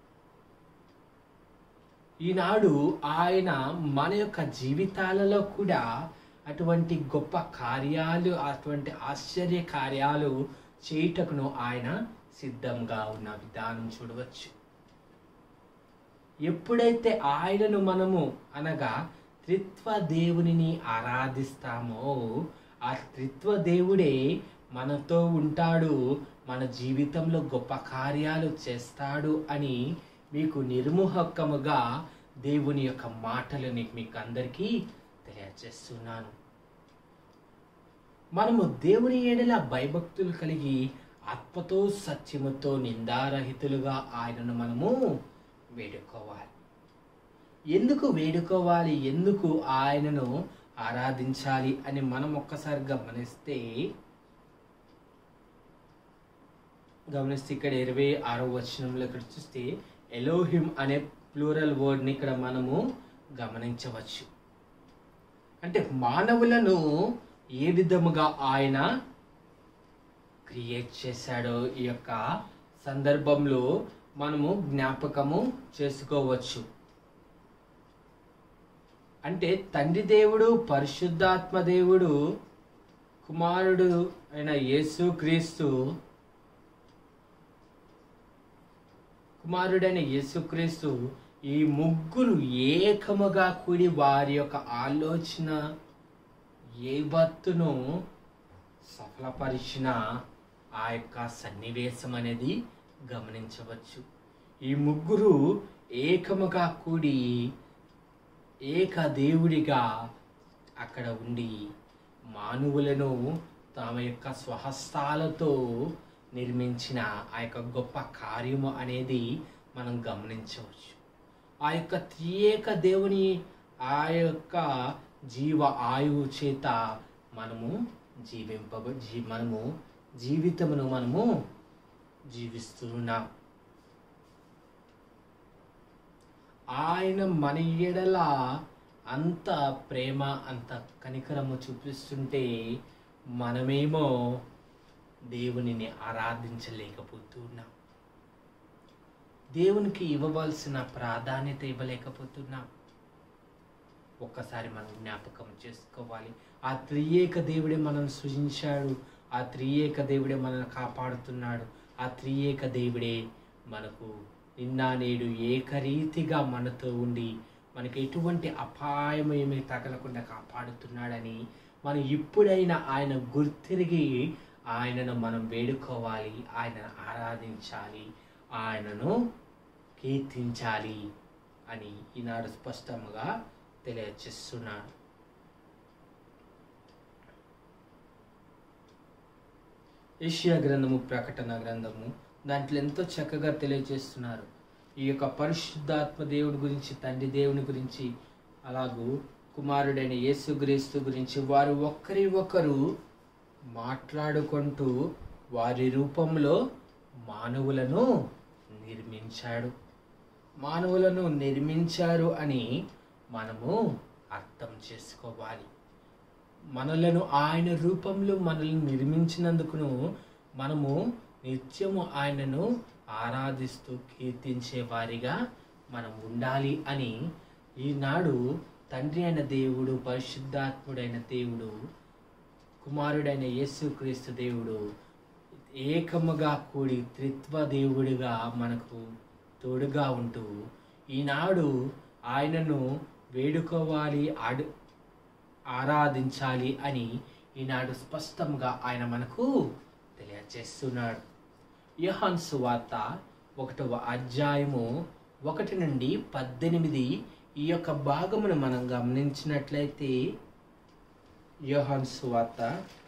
ఈనాడు ఆయన మన యొక్క జీవితాలలో కూడా అటువంటి గొప్ప కార్యాలు అటువంటి ఆశ్చర్య కార్యాలు చేయుటకును ఆయన సిద్ధంగా ఉన్న విధానం చూడవచ్చు ఎప్పుడైతే ఆయనను మనము అనగా త్రిత్వ దేవునిని ఆరాధిస్తామో ఆ త్రిత్వ దేవుడే మనతో ఉంటాడు మన జీవితంలో గొప్ప కార్యాలు చేస్తాడు అని మీకు నిర్మోహకముగా దేవుని యొక్క మాటలని మీకు అందరికీ తెలియజేస్తున్నాను మనము దేవుని ఏడల భయభక్తులు కలిగి ఆత్మతో సత్యముతో నిందారహితులుగా ఆయనను మనము వేడుకోవాలి ఎందుకు వేడుకోవాలి ఎందుకు ఆయనను ఆరాధించాలి అని మనం ఒక్కసారి గమనిస్తే గమనిస్తే ఇక్కడ ఇరవై ఆరో వచనంలో ఇక్కడ చూస్తే ఎలోహిం అనే ప్లూరల్ వర్డ్ని ఇక్కడ మనము గమనించవచ్చు అంటే మానవులను ఏ విధముగా ఆయన క్రియేట్ చేశాడో ఈ యొక్క సందర్భంలో మనము జ్ఞాపకము చేసుకోవచ్చు అంటే తండ్రి దేవుడు పరిశుద్ధాత్మ దేవుడు కుమారుడు అయిన యేసు క్రీస్తు కుమారుడైన యేసుక్రీస్తు ఈ ముగ్గురు ఏకముగా కూడి వారి యొక్క ఆలోచన ఏ బత్తును సఫలపరిచిన ఆ యొక్క సన్నివేశం అనేది గమనించవచ్చు ఈ ముగ్గురు ఏకముగా కూడి ఏక దేవుడిగా అక్కడ ఉండి మానవులను తమ యొక్క స్వహస్తాలతో నిర్మించిన ఆ యొక్క గొప్ప కార్యము అనేది మనం గమనించవచ్చు ఆ యొక్క త్రియేక దేవుని ఆ యొక్క జీవ ఆయువు చేత మనము జీవింపబ జీ మనము జీవితమును మనము జీవిస్తున్నాం ఆయన మన ఎడల అంత ప్రేమ అంత కనికరము చూపిస్తుంటే మనమేమో దేవునిని ఆరాధించలేకపోతున్నాం దేవునికి ఇవ్వవలసిన ప్రాధాన్యత ఇవ్వలేకపోతున్నాం ఒక్కసారి మనం జ్ఞాపకం చేసుకోవాలి ఆ త్రియేక దేవుడే మనల్ని సృజించాడు ఆ త్రియేక దేవుడే మనల్ని కాపాడుతున్నాడు ఆ త్రియేక దేవుడే మనకు నిన్న నేడు ఏకరీతిగా మనతో ఉండి మనకి ఎటువంటి అపాయం ఏమీ తగలకుండా కాపాడుతున్నాడని మనం ఇప్పుడైనా ఆయన గుర్తిరిగి ఆయనను మనం వేడుకోవాలి ఆయనను ఆరాధించాలి ఆయనను కీర్తించాలి అని ఈనాడు స్పష్టంగా తెలియచేస్తున్నాడు ఏషియా గ్రంథము ప్రకటన గ్రంథము దాంట్లో ఎంతో చక్కగా తెలియజేస్తున్నారు ఈ యొక్క పరిశుద్ధాత్మ దేవుడి గురించి తండ్రి దేవుని గురించి అలాగూ కుమారుడైన యేసుక్రీస్తు గురించి వారు ఒక్కరి ఒకరు మాట్లాడుకుంటూ వారి రూపంలో మానవులను నిర్మించాడు మానవులను నిర్మించారు అని మనము అర్థం చేసుకోవాలి మనలను ఆయన రూపంలో మనల్ని నిర్మించినందుకును మనము నిత్యము ఆయనను ఆరాధిస్తూ కీర్తించే వారిగా మనం ఉండాలి అని ఈనాడు తండ్రి అయిన దేవుడు పరిశుద్ధాత్ముడైన దేవుడు కుమారుడైన యేసుక్రీస్తు దేవుడు ఏకముగా కూడి త్రిత్వ దేవుడిగా మనకు తోడుగా ఉంటూ ఈనాడు ఆయనను వేడుకోవాలి ఆడు ఆరాధించాలి అని ఈనాడు స్పష్టంగా ఆయన మనకు తెలియజేస్తున్నాడు యోహాన్ సువార్త ఒకటవ అధ్యాయము ఒకటి నుండి పద్దెనిమిది ఈ యొక్క భాగమును మనం గమనించినట్లయితే యోహాన్ సువార్త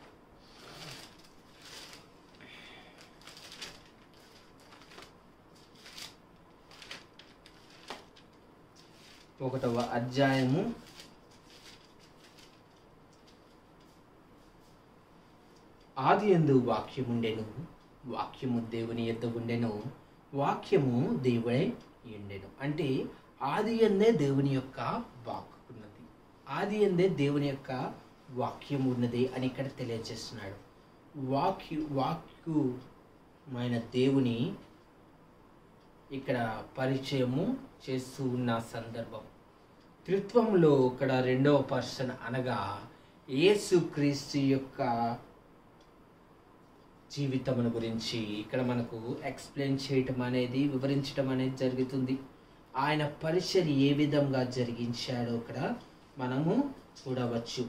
ఒకటవ అధ్యాయము ఆది ఎందు వాక్యముండెను వాక్యము దేవుని యొద్ద ఉండెను వాక్యము దేవుడే ఉండెను అంటే ఆది ఎందే దేవుని యొక్క వాక్కు ఉన్నది ఆది ఎందే దేవుని యొక్క వాక్యం ఉన్నది అని ఇక్కడ తెలియజేస్తున్నాడు వాక్యు వాక్యుమైన దేవుని ఇక్కడ పరిచయము చేస్తూ ఉన్న సందర్భం త్రిత్వంలో ఇక్కడ రెండవ పర్సన్ అనగా యేసుక్రీస్తు యొక్క జీవితమును గురించి ఇక్కడ మనకు ఎక్స్ప్లెయిన్ చేయటం అనేది వివరించడం అనేది జరుగుతుంది ఆయన పరిచయం ఏ విధంగా జరిగించాడో ఇక్కడ మనము చూడవచ్చు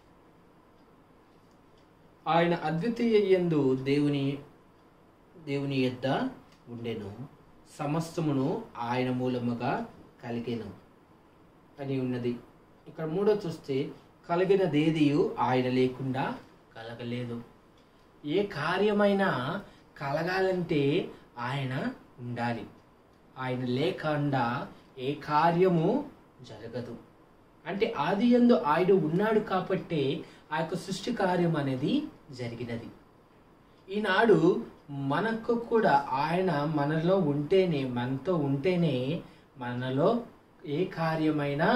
ఆయన అద్వితీయ యందు దేవుని దేవుని యొద్ద ఉండెను సమస్తమును ఆయన మూలముగా కలిగెను అని ఉన్నది ఇక్కడ మూడో చూస్తే కలిగినదేదియు ఆయన లేకుండా కలగలేదు ఏ కార్యమైనా కలగాలంటే ఆయన ఉండాలి ఆయన లేకుండా ఏ కార్యము జరగదు అంటే ఆది యందు ఆయన ఉన్నాడు కాబట్టి ఆ యొక్క సృష్టి కార్యం అనేది జరిగినది ఈనాడు మనకు కూడా ఆయన మనలో ఉంటేనే మనతో ఉంటేనే మనలో ఏ కార్యమైనా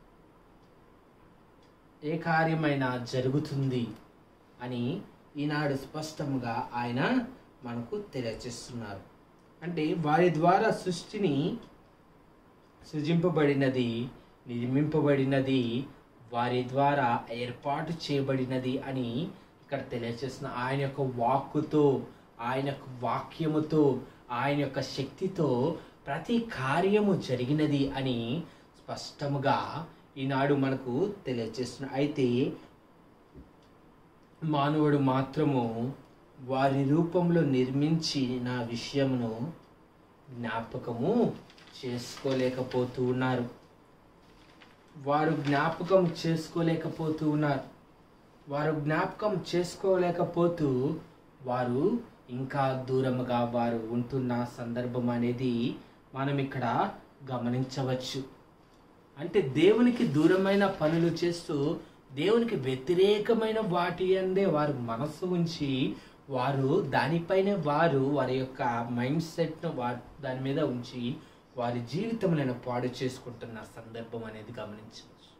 ఏ కార్యమైనా జరుగుతుంది అని ఈనాడు స్పష్టంగా ఆయన మనకు తెలియజేస్తున్నారు అంటే వారి ద్వారా సృష్టిని సృజింపబడినది నిర్మింపబడినది వారి ద్వారా ఏర్పాటు చేయబడినది అని ఇక్కడ తెలియజేస్తున్న ఆయన యొక్క వాక్కుతో ఆయన యొక్క వాక్యముతో ఆయన యొక్క శక్తితో ప్రతి కార్యము జరిగినది అని స్పష్టముగా ఈనాడు మనకు తెలియజేస్తున్న అయితే మానవుడు మాత్రము వారి రూపంలో నిర్మించిన విషయమును జ్ఞాపకము చేసుకోలేకపోతూ ఉన్నారు వారు జ్ఞాపకం చేసుకోలేకపోతూ ఉన్నారు వారు జ్ఞాపకం చేసుకోలేకపోతూ వారు ఇంకా దూరముగా వారు ఉంటున్న సందర్భం అనేది మనం ఇక్కడ గమనించవచ్చు అంటే దేవునికి దూరమైన పనులు చేస్తూ దేవునికి వ్యతిరేకమైన వాటి అందే వారు మనసు ఉంచి వారు దానిపైనే వారు వారి యొక్క మైండ్ సెట్ను వారి దాని మీద ఉంచి వారి జీవితములను పాడు చేసుకుంటున్న సందర్భం అనేది గమనించవచ్చు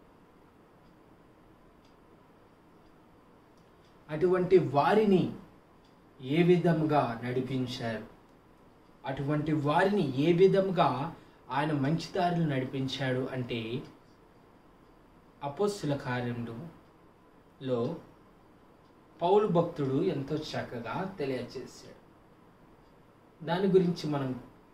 అటువంటి వారిని ఏ విధముగా నడిపించారు అటువంటి వారిని ఏ విధముగా ఆయన మంచి దారిలో నడిపించాడు అంటే అపోస్తుల కార్యములో పౌలు భక్తుడు ఎంతో చక్కగా తెలియచేశాడు దాని గురించి మనం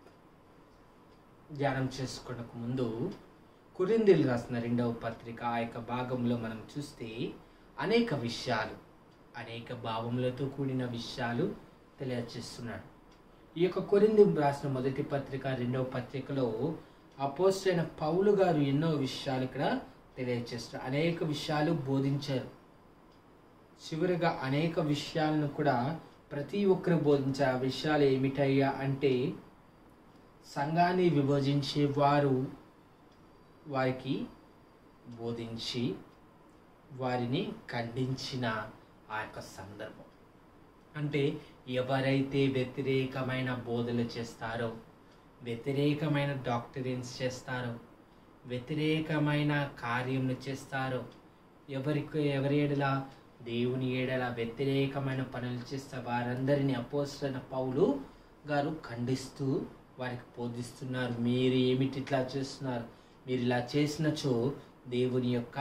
ధ్యానం చేసుకునక ముందు కురిందీలు రాసిన రెండవ పత్రిక ఆ యొక్క భాగంలో మనం చూస్తే అనేక విషయాలు అనేక భావములతో కూడిన విషయాలు తెలియచేస్తున్నాడు ఈ యొక్క కొరింది రాసిన మొదటి పత్రిక రెండవ పత్రికలో అపోస్టైన పౌలు గారు ఎన్నో విషయాలు ఇక్కడ తెలియచేస్తారు అనేక విషయాలు బోధించారు చివరిగా అనేక విషయాలను కూడా ప్రతి ఒక్కరు బోధించే ఆ విషయాలు ఏమిటయ్యా అంటే సంఘాన్ని విభజించే వారు వారికి బోధించి వారిని ఖండించిన ఆ యొక్క సందర్భం అంటే ఎవరైతే వ్యతిరేకమైన బోధలు చేస్తారో వ్యతిరేకమైన డాక్టరీన్స్ చేస్తారో వ్యతిరేకమైన కార్యములు చేస్తారో ఎవరికి ఎవరి ఏడల దేవుని ఏడల వ్యతిరేకమైన పనులు చేస్తే వారందరినీ అపోసరైన పౌలు గారు ఖండిస్తూ వారికి బోధిస్తున్నారు మీరు ఏమిటి ఇట్లా చేస్తున్నారు మీరు ఇలా చేసినచో దేవుని యొక్క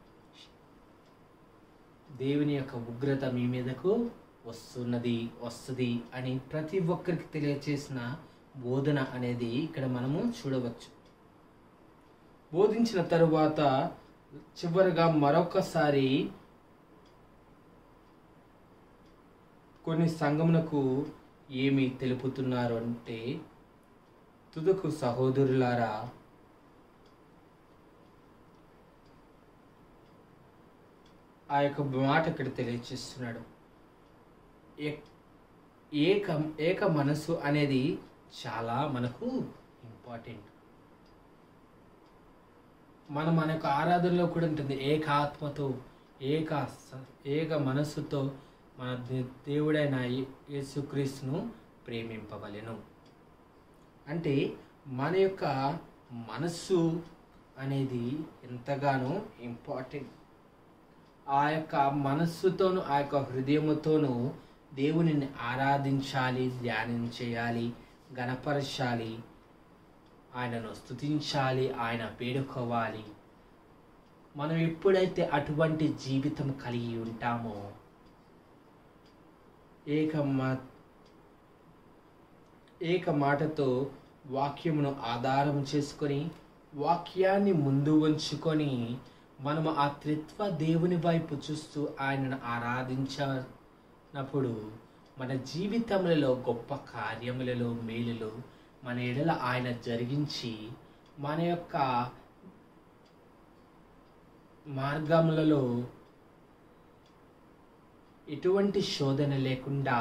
దేవుని యొక్క ఉగ్రత మీ మీదకు వస్తున్నది వస్తుంది అని ప్రతి ఒక్కరికి తెలియచేసిన బోధన అనేది ఇక్కడ మనము చూడవచ్చు బోధించిన తరువాత చివరిగా మరొకసారి కొన్ని సంఘమునకు ఏమి తెలుపుతున్నారు అంటే తుదకు సహోదరులారా ఆ యొక్క మాట ఇక్కడ తెలియచేస్తున్నాడు ఏ- ఏక ఏక మనసు అనేది చాలా మనకు ఇంపార్టెంట్ మనం మన యొక్క ఆరాధనలో కూడా ఉంటుంది ఏక ఆత్మతో ఏక స- ఏక మనస్సుతో మన దే- దేవుడైన యే- యేసుక్రీస్తును ప్రేమింపవలెను అంటే మన యొక్క మనస్సు అనేది ఎంతగానో ఇంపార్టెంట్ ఆ యొక్క మనస్సుతోను ఆ యొక్క హృదయముతోను దేవునిని ఆరాధించాలి ధ్యానం చేయాలి గణపరచాలి ఆయనను స్తుతించాలి ఆయన వేడుకోవాలి మనం ఎప్పుడైతే అటువంటి జీవితం కలిగి ఉంటామో ఏక మా ఏక మాటతో వాక్యమును ఆధారం చేసుకొని వాక్యాన్ని ముందు ఉంచుకొని మనము ఆ త్రిత్వ దేవుని వైపు చూస్తూ ఆయనను ఆరాధించినప్పుడు మన జీవితములలో గొప్ప కార్యములలో మేలులు మన ఎడల ఆయన జరిగించి మన యొక్క మార్గములలో ఎటువంటి శోధన లేకుండా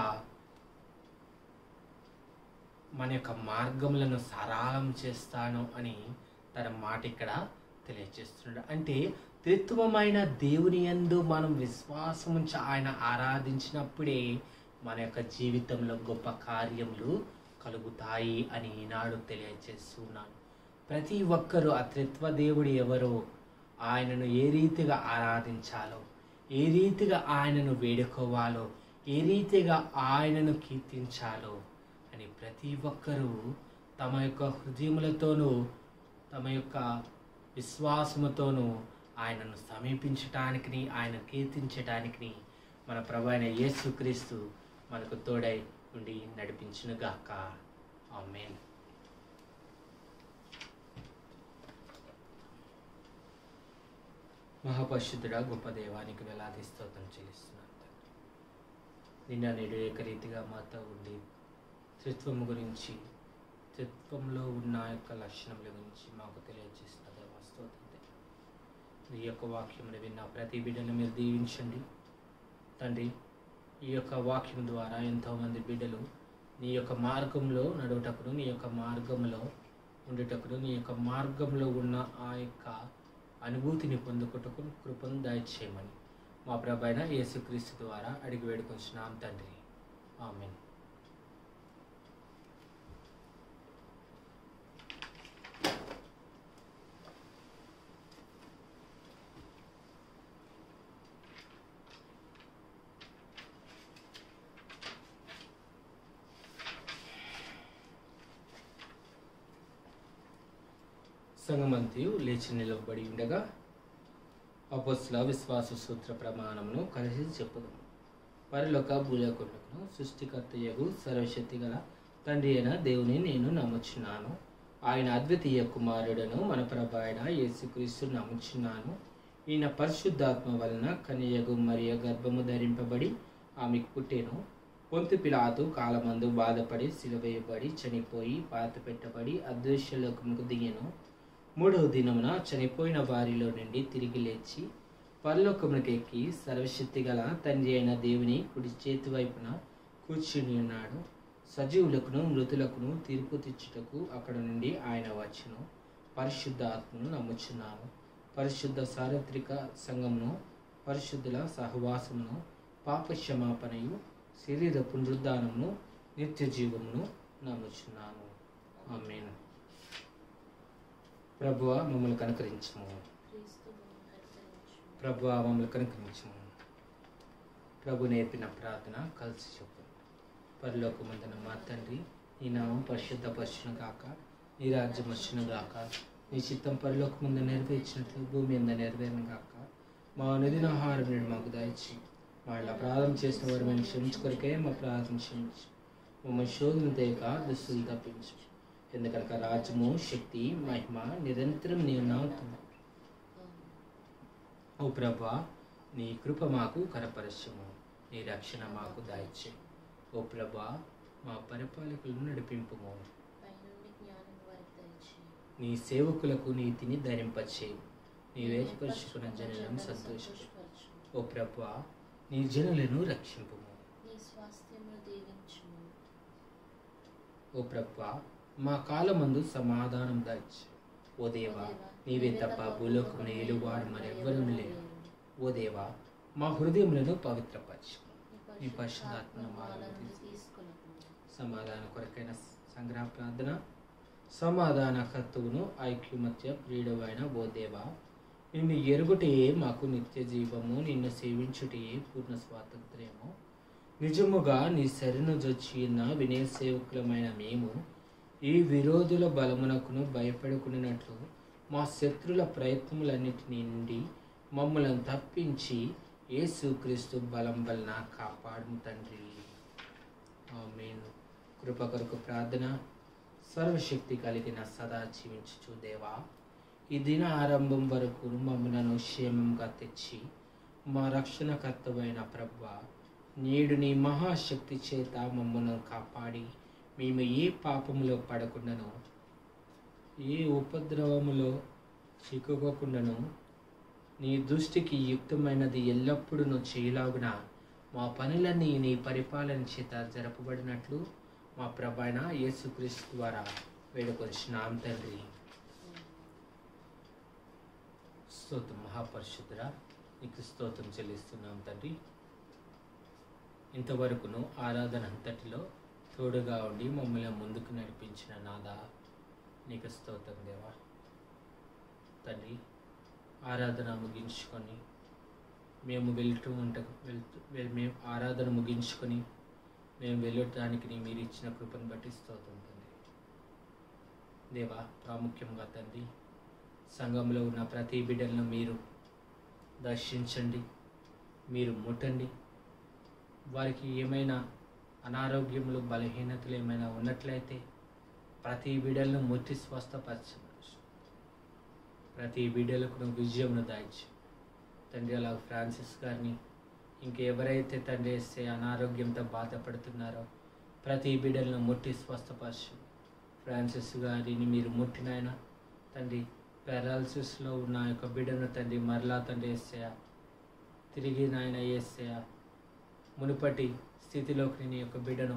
మన యొక్క మార్గములను సరళం చేస్తాను అని తన మాట ఇక్కడ తెలియజేస్తున్నాడు అంటే త్రిత్వమైన దేవుని యందు మనం విశ్వాసం ఉంచి ఆయన ఆరాధించినప్పుడే మన యొక్క జీవితంలో గొప్ప కార్యములు కలుగుతాయి అని ఈనాడు తెలియజేస్తున్నాను ప్రతి ఒక్కరూ ఆ త్రిత్వ దేవుడు ఎవరో ఆయనను ఏ రీతిగా ఆరాధించాలో ఏ రీతిగా ఆయనను వేడుకోవాలో ఏ రీతిగా ఆయనను కీర్తించాలో అని ప్రతి ఒక్కరూ తమ యొక్క హృదయములతోనూ తమ యొక్క విశ్వాసముతోనూ ఆయనను సమీపించటానికి ఆయన కీర్తించటానికి మన ప్రభు అయిన యేసుక్రీస్తు మనకు తోడై ఉండి నడిపించునుగాక ఆమెన్ మహాపరిశుద్ధుడా గొప్ప దేవానికి వేలాది స్తోత్రం చెల్లిస్తున్నాను తండ్రి. నిన్న నేడు ఏకరీతిగా మాతో ఉండి త్రిత్వము గురించి త్రిత్వంలో ఉన్న యొక్క లక్షణముల గురించి మాకు తెలియజేసిన దేవా స్తోత్రం తండ్రి. నీ యొక్క వాక్యమును విన్న ప్రతి బిడ్డను మీరు దీవించండి తండ్రి ఈ యొక్క వాక్యం ద్వారా ఎంతోమంది బిడ్డలు నీ యొక్క మార్గంలో నడువుటకును నీ యొక్క మార్గంలో ఉండుటకును నీ యొక్క మార్గంలో ఉన్న ఆ యొక్క అనుభూతిని పొందుకుటకు కృపను దయచేయమని మా ప్రభైన యేసుక్రీస్తు ద్వారా అడిగి వేడుకొంచున్నాం తండ్రి ఆమెన్ సంగమంతియు లేచి నిలవబడి ఉండగా అపోస్ల విశ్వాస సూత్ర ప్రమాణమును కలిసి చెప్పుదాం పరలోక భూలోకములను సృష్టికర్తయగు సర్వశక్తి గల తండ్రి అయిన దేవుని నేను నమ్ముచున్నాను ఆయన అద్వితీయ కుమారుడను మన ప్రభు అయిన యేసుక్రీస్తు నమ్ముచున్నాను ఈయన పరిశుద్ధాత్మ వలన కన్యయగు మరియ గర్భము ధరింపబడి ఆమెకు పుట్టెను పొంతు పిలాతు కాలమందు బాధపడి సిలువేయబడి చనిపోయి పాత పెట్టబడి అదృశ్యలోకముకు దిగెను మూడవ దినమున చనిపోయిన వారిలో నుండి తిరిగి లేచి పరలోకమునికి ఎక్కి సర్వశక్తి గల తండ్రి అయిన దేవుని కుడి చేతి వైపున కూర్చుని ఉన్నాడు సజీవులకును మృతులకును తీర్పు తెచ్చుటకు అక్కడ నుండి ఆయన వచ్చును పరిశుద్ధ ఆత్మను నమ్ముచున్నాను పరిశుద్ధ సార్వత్రిక సంఘమును పరిశుద్ధుల సహవాసమును పాప క్షమాపణయు శరీర పునరుద్ధానమును నిత్య జీవమును నమ్ముచున్నాను ఆమెను ప్రభువ మమ్మల్ని కనుకరించము క్రీస్తు కనికరించు ప్రభువ మమ్మల్ని కనుకరించము ప్రభు నేర్పిన ప్రార్థన కలిసి చెప్పు పరలోకమందున మా తండ్రి నీ నామం పరిశుద్ధ పరచును గాక నీ రాజ్యం వచ్చును గాక నీ చిత్తం పరలోకముందు నెరవేర్చినట్లు భూమి మీద నెరవేరును గాక మా అనుదిన ఆహారం నేడు మాకు దయచి మా ఇలా ప్రార్థన చేసిన వారు మేము క్షమించుకొరికే మా ప్రార్థన క్షమించు మమ్మల్ని శోధన తేక దుస్తులు తప్పించు ఎందుకనక రాజ్యము శక్తి మహిమ నిరంతరం నీ నావుతుంది ఓ ప్రభా నీ కృప మాకు కనపరచము నీ రక్షణ మాకు దాయిచ్చే ఓ ప్రభా మా పరిపాలకులను నడిపింపుము పైనుండి జ్ఞానం వారికి దయచేయి నీ సేవకులకు నీతిని ధరింపచే నీ వేపరుచుకున్న జనులను సంతోషం సంతోషపరచు ఓ ప్రభా నీ జనులను రక్షింపుము నీ స్వాస్థ్యమును దీవించుము ఓ ప్రభా మా కాలమందు సమాధానం దాయిచ్చు ఓ దేవా నీవే తప్ప భూలోకమున ఏలువాడు మరెవ్వరూ లేరు ఓ దేవా మా హృదయములను పవిత్రపరచు నీ పరిశుద్ధాత్మను మాలో మాలను తీసు. తీసుకొనకుండా సమాధాన కొరకైన సంగ్రహ ప్రార్థన సమాధాన కర్తువును ఐక్యమత్య ప్రియుడవైన ఓ దేవా నిన్ను ఎరుగుటే మాకు నిత్య జీవము నిన్ను సేవించుటయే పూర్ణ స్వాతంత్ర్యము నిజముగా నీ శరణు జొచ్చిన వినయ సేవకులమైన మేము ఈ విరోధుల బలమునకును భయపడుకున్నట్లు మా శత్రుల ప్రయత్నములన్నిటి నుండి మమ్మలను తప్పించి యేసుక్రీస్తు బలం వలన కాపాడు తండ్రి ఆమేన్ కృప కొరకు ప్రార్థన సర్వశక్తి కలిగిన సదా జీవించుచు దేవా ఈ దిన ఆరంభం వరకు మమ్మలను క్షేమంగా తెచ్చి మా రక్షణకర్తమైన ప్రభు నేడు నీ మహాశక్తి చేత మమ్మల్ని కాపాడి మేము ఏ పాపములో పడకుండాను ఏ ఉపద్రవములో చిక్కుకోకుండాను నీ దృష్టికి యుక్తమైనది ఎల్లప్పుడూ చేయలాగున మా పనులన్నీ నీ పరిపాలన చేత జరపబడినట్లు మా ప్రభైన యేసుక్రీస్తు ద్వారా వేడుకొచ్చినాం తండ్రి స్తోత్రం మహాపరిశుద్ధురా నీకు స్తోత్రం చెల్లిస్తున్నాం తండ్రి ఇంతవరకును ఆరాధన అంతటిలో తోడుగా ఉండి మమ్మల్ని ముందుకు నడిపించిన నాదా నీకు స్తోత్రం దేవా తండ్రి ఆరాధన ముగించుకొని మేము వెళ్తూ ఉంట వెళ్తూ వెల్- మేము ఆరాధన ముగించుకొని మేము వెళ్ళటానికి నీ మీరు ఇచ్చిన కృపను బట్టి స్తోత్రం తండ్రి దేవా ప్రాముఖ్యంగా తండ్రి సంఘంలో ఉన్న ప్రతి బిడ్డలను మీరు దర్శించండి మీరు ముట్టండి వారికి ఏమైనా అనారోగ్యములు బలహీనతలు ఏమైనా ఉన్నట్లయితే ప్రతి బిడ్డలను ముట్టి స్వస్థపరచవచ్చు ప్రతి బిడ్డలకు నువ్వు విజయమును దాయిచ్చు తండ్రి అలా ఫ్రాన్సిస్ గారిని ఇంకెవరైతే తండ్రి వేస్తే అనారోగ్యంతో బాధపడుతున్నారో ప్రతి బిడ్డలను ముట్టి స్వస్థపరచు ఫ్రాన్సిస్ గారిని మీరు ముట్టినాయన తండ్రి పారాలసిస్లో ఉన్న ఆ యొక్క బిడ్డను తండ్రి మరలా తండ్రి వేసేయ తిరిగి నాయన వేసేయ మునుపటి స్థితిలోకి నీ యొక్క బిడ్డను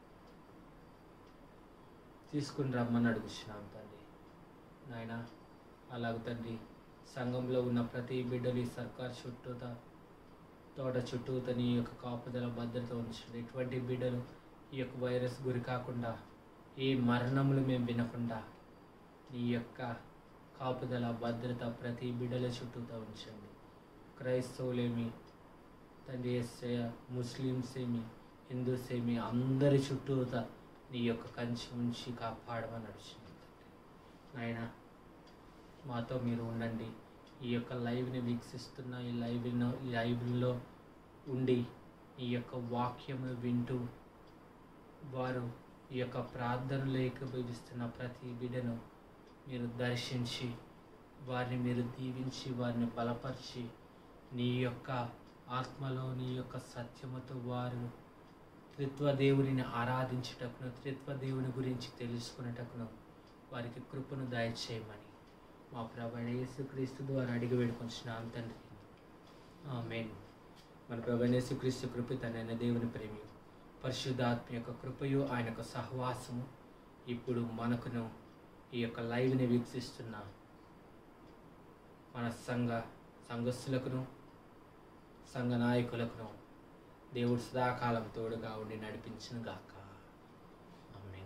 తీసుకుని రమ్మని అడుగుతున్నాం తండ్రి నాయన అలాగ తండ్రి సంఘంలో ఉన్న ప్రతి బిడ్డలు ఈ సర్కార్ చుట్టూత తోట చుట్టూత నీ యొక్క కాపుదల భద్రత ఉంచండి ఎటువంటి బిడ్డలు ఈ యొక్క వైరస్ గురి కాకుండా ఏ మరణములు మేము వినకుండా నీ యొక్క కాపుదల భద్రత ప్రతి బిడ్డల చుట్టూతో ఉంచండి క్రైస్తవులేమి తండ్రి ఏసయ ముస్లిమ్స్ ఏమి హిందూస్ ఏమి అందరి చుట్టూత నీ యొక్క కంచి ఉంచి కాపాడమని నడుచుంది నాయన మాతో మీరు ఉండండి ఈ యొక్క లైవ్ని వీక్షిస్తున్న ఈ లైవ్లో ఈ లైవ్లో ఉండి ఈ యొక్క వాక్యమును వింటూ వారు ఈ యొక్క ప్రార్థనలు ఏకీభవిస్తున్న ప్రతి బిడ్డను మీరు దర్శించి వారిని మీరు దీవించి వారిని బలపరిచి నీ యొక్క ఆత్మలో నీ యొక్క సత్యముతో వారు త్రిత్వ దేవునిని ఆరాధించుటకును త్రిత్వ దేవుని గురించి తెలుసుకునేటకును వారికి కృపను దయచేయమని మా ప్రభు యేసుక్రీస్తు ద్వారా అడిగి వేడుకొంచున్నాం తండ్రి ఆమేన్ మన ప్రభు యేసుక్రీస్తు కృప తనైన దేవుని ప్రేమి పరిశుద్ధాత్మ యొక్క కృపయు ఆయన యొక్క సహవాసము ఇప్పుడు మనకును ఈ యొక్క లైవ్ని వీక్షిస్తున్న మన సంఘ సంఘస్థులకును సంఘ నాయకులకును దేవుడు సదాకాలం తోడుగా ఉండి నడిపించిన గాక ఆమేన్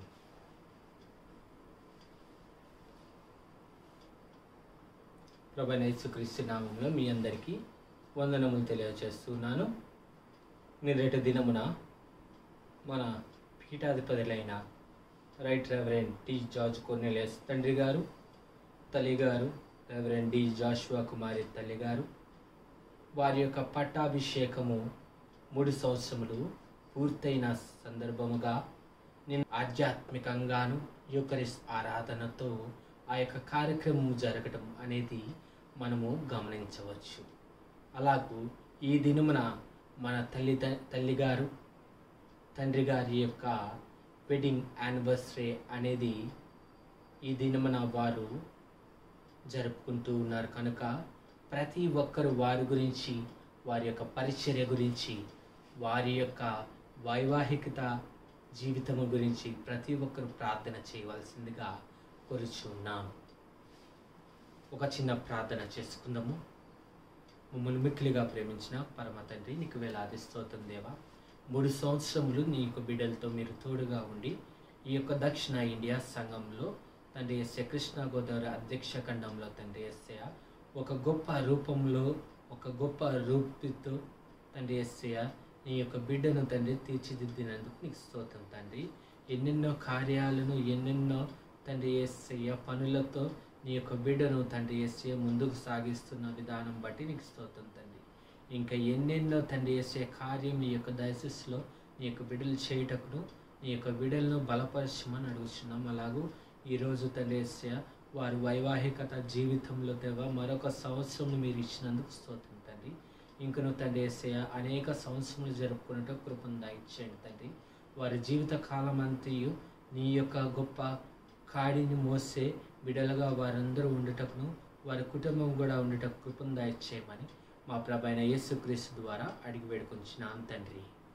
ప్రభు యేసుక్రీస్తు నామంలో మీ అందరికీ వందనములు తెలియజేస్తున్నాను నిన్నటి దినమున మన పీఠాధిపతులైన right reverend T George Cornelius తండ్రి గారు తల్లి గారు రెవరెండ్ డి జాషువా కుమారి తల్లి గారు వారి యొక్క పట్టాభిషేకము మూడు సంవత్సరములు పూర్తయిన సందర్భముగా నేను ఆధ్యాత్మికంగాను యుకరిస్ ఆరాధనతో ఆ యొక్క కార్యక్రమం జరగటం అనేది మనము గమనించవచ్చు అలాగూ ఈ దినమున మన తల్లి తల్లిగారు తండ్రి గారి యొక్క వెడ్డింగ్ యానివర్సరీ అనేది ఈ దినమున వారు జరుపుకుంటూ ఉన్నారు కనుక ప్రతి ఒక్కరు వారి గురించి వారి యొక్క పరిచర్య గురించి వారి యొక్క వైవాహికత జీవితము గురించి ప్రతి ఒక్కరు ప్రార్థన చేయవలసిందిగా కోరుచున్నాం ఒక చిన్న ప్రార్థన చేసుకుందాము మమ్మల్ని మిక్కిలిగా ప్రేమించిన పరమ తండ్రి నీకు వేలాది స్తోత్రం దేవా మూడు సంవత్సరములు నీ యొక్క బిడ్డలతో మీరు తోడుగా ఉండి ఈ యొక్క దక్షిణ ఇండియా సంఘంలో తండ్రి ఎస్ఏ కృష్ణా గోదావరి అధ్యక్ష ఖండంలో తండ్రి ఎస్ఏ ఒక గొప్ప రూపంలో ఒక గొప్ప రూపితో తండ్రి ఎస్ఏ నీ యొక్క బిడ్డను తండ్రి తీర్చిదిద్దినందుకు నీకు స్తోత్రం తండ్రి ఎన్నెన్నో కార్యాలను ఎన్నెన్నో తండ్రి ఎస్ఐ పనులతో నీ యొక్క బిడ్డను తండ్రి ఎస్ఏ ముందుకు సాగిస్తున్న విధానం బట్టి నీకు స్తోత్రం తండ్రి ఇంకా ఎన్నెన్నో తండ్రి చేసే కార్యం నీ యొక్క దయశస్సులో నీ యొక్క బిడ్డలు చేయుటకును నీ యొక్క బిడ్డలను బలపరచమని అడుగుతున్నాం అలాగూ ఈరోజు తండ్రి చేసే వారి వైవాహికత జీవితంలో దేవా మరొక సంవత్సరం మీరు ఇచ్చినందుకు స్తోత్రం తండ్రి ఇంకను తండ్రి చేసే అనేక సంవత్సరములు జరుపుకున్నట్టు కృపను దయచేయండి తండ్రి వారి జీవిత కాలం అంతయు నీ యొక్క గొప్ప కాడిని మోసే బిడలుగా వారందరూ ఉండుటకును వారి కుటుంబం కూడా ఉండుటకు కృపను దయచేయమని మా ప్రభైన యేసుక్రీస్తు ద్వారా అడిగి వేడుకొంచిన తండ్రి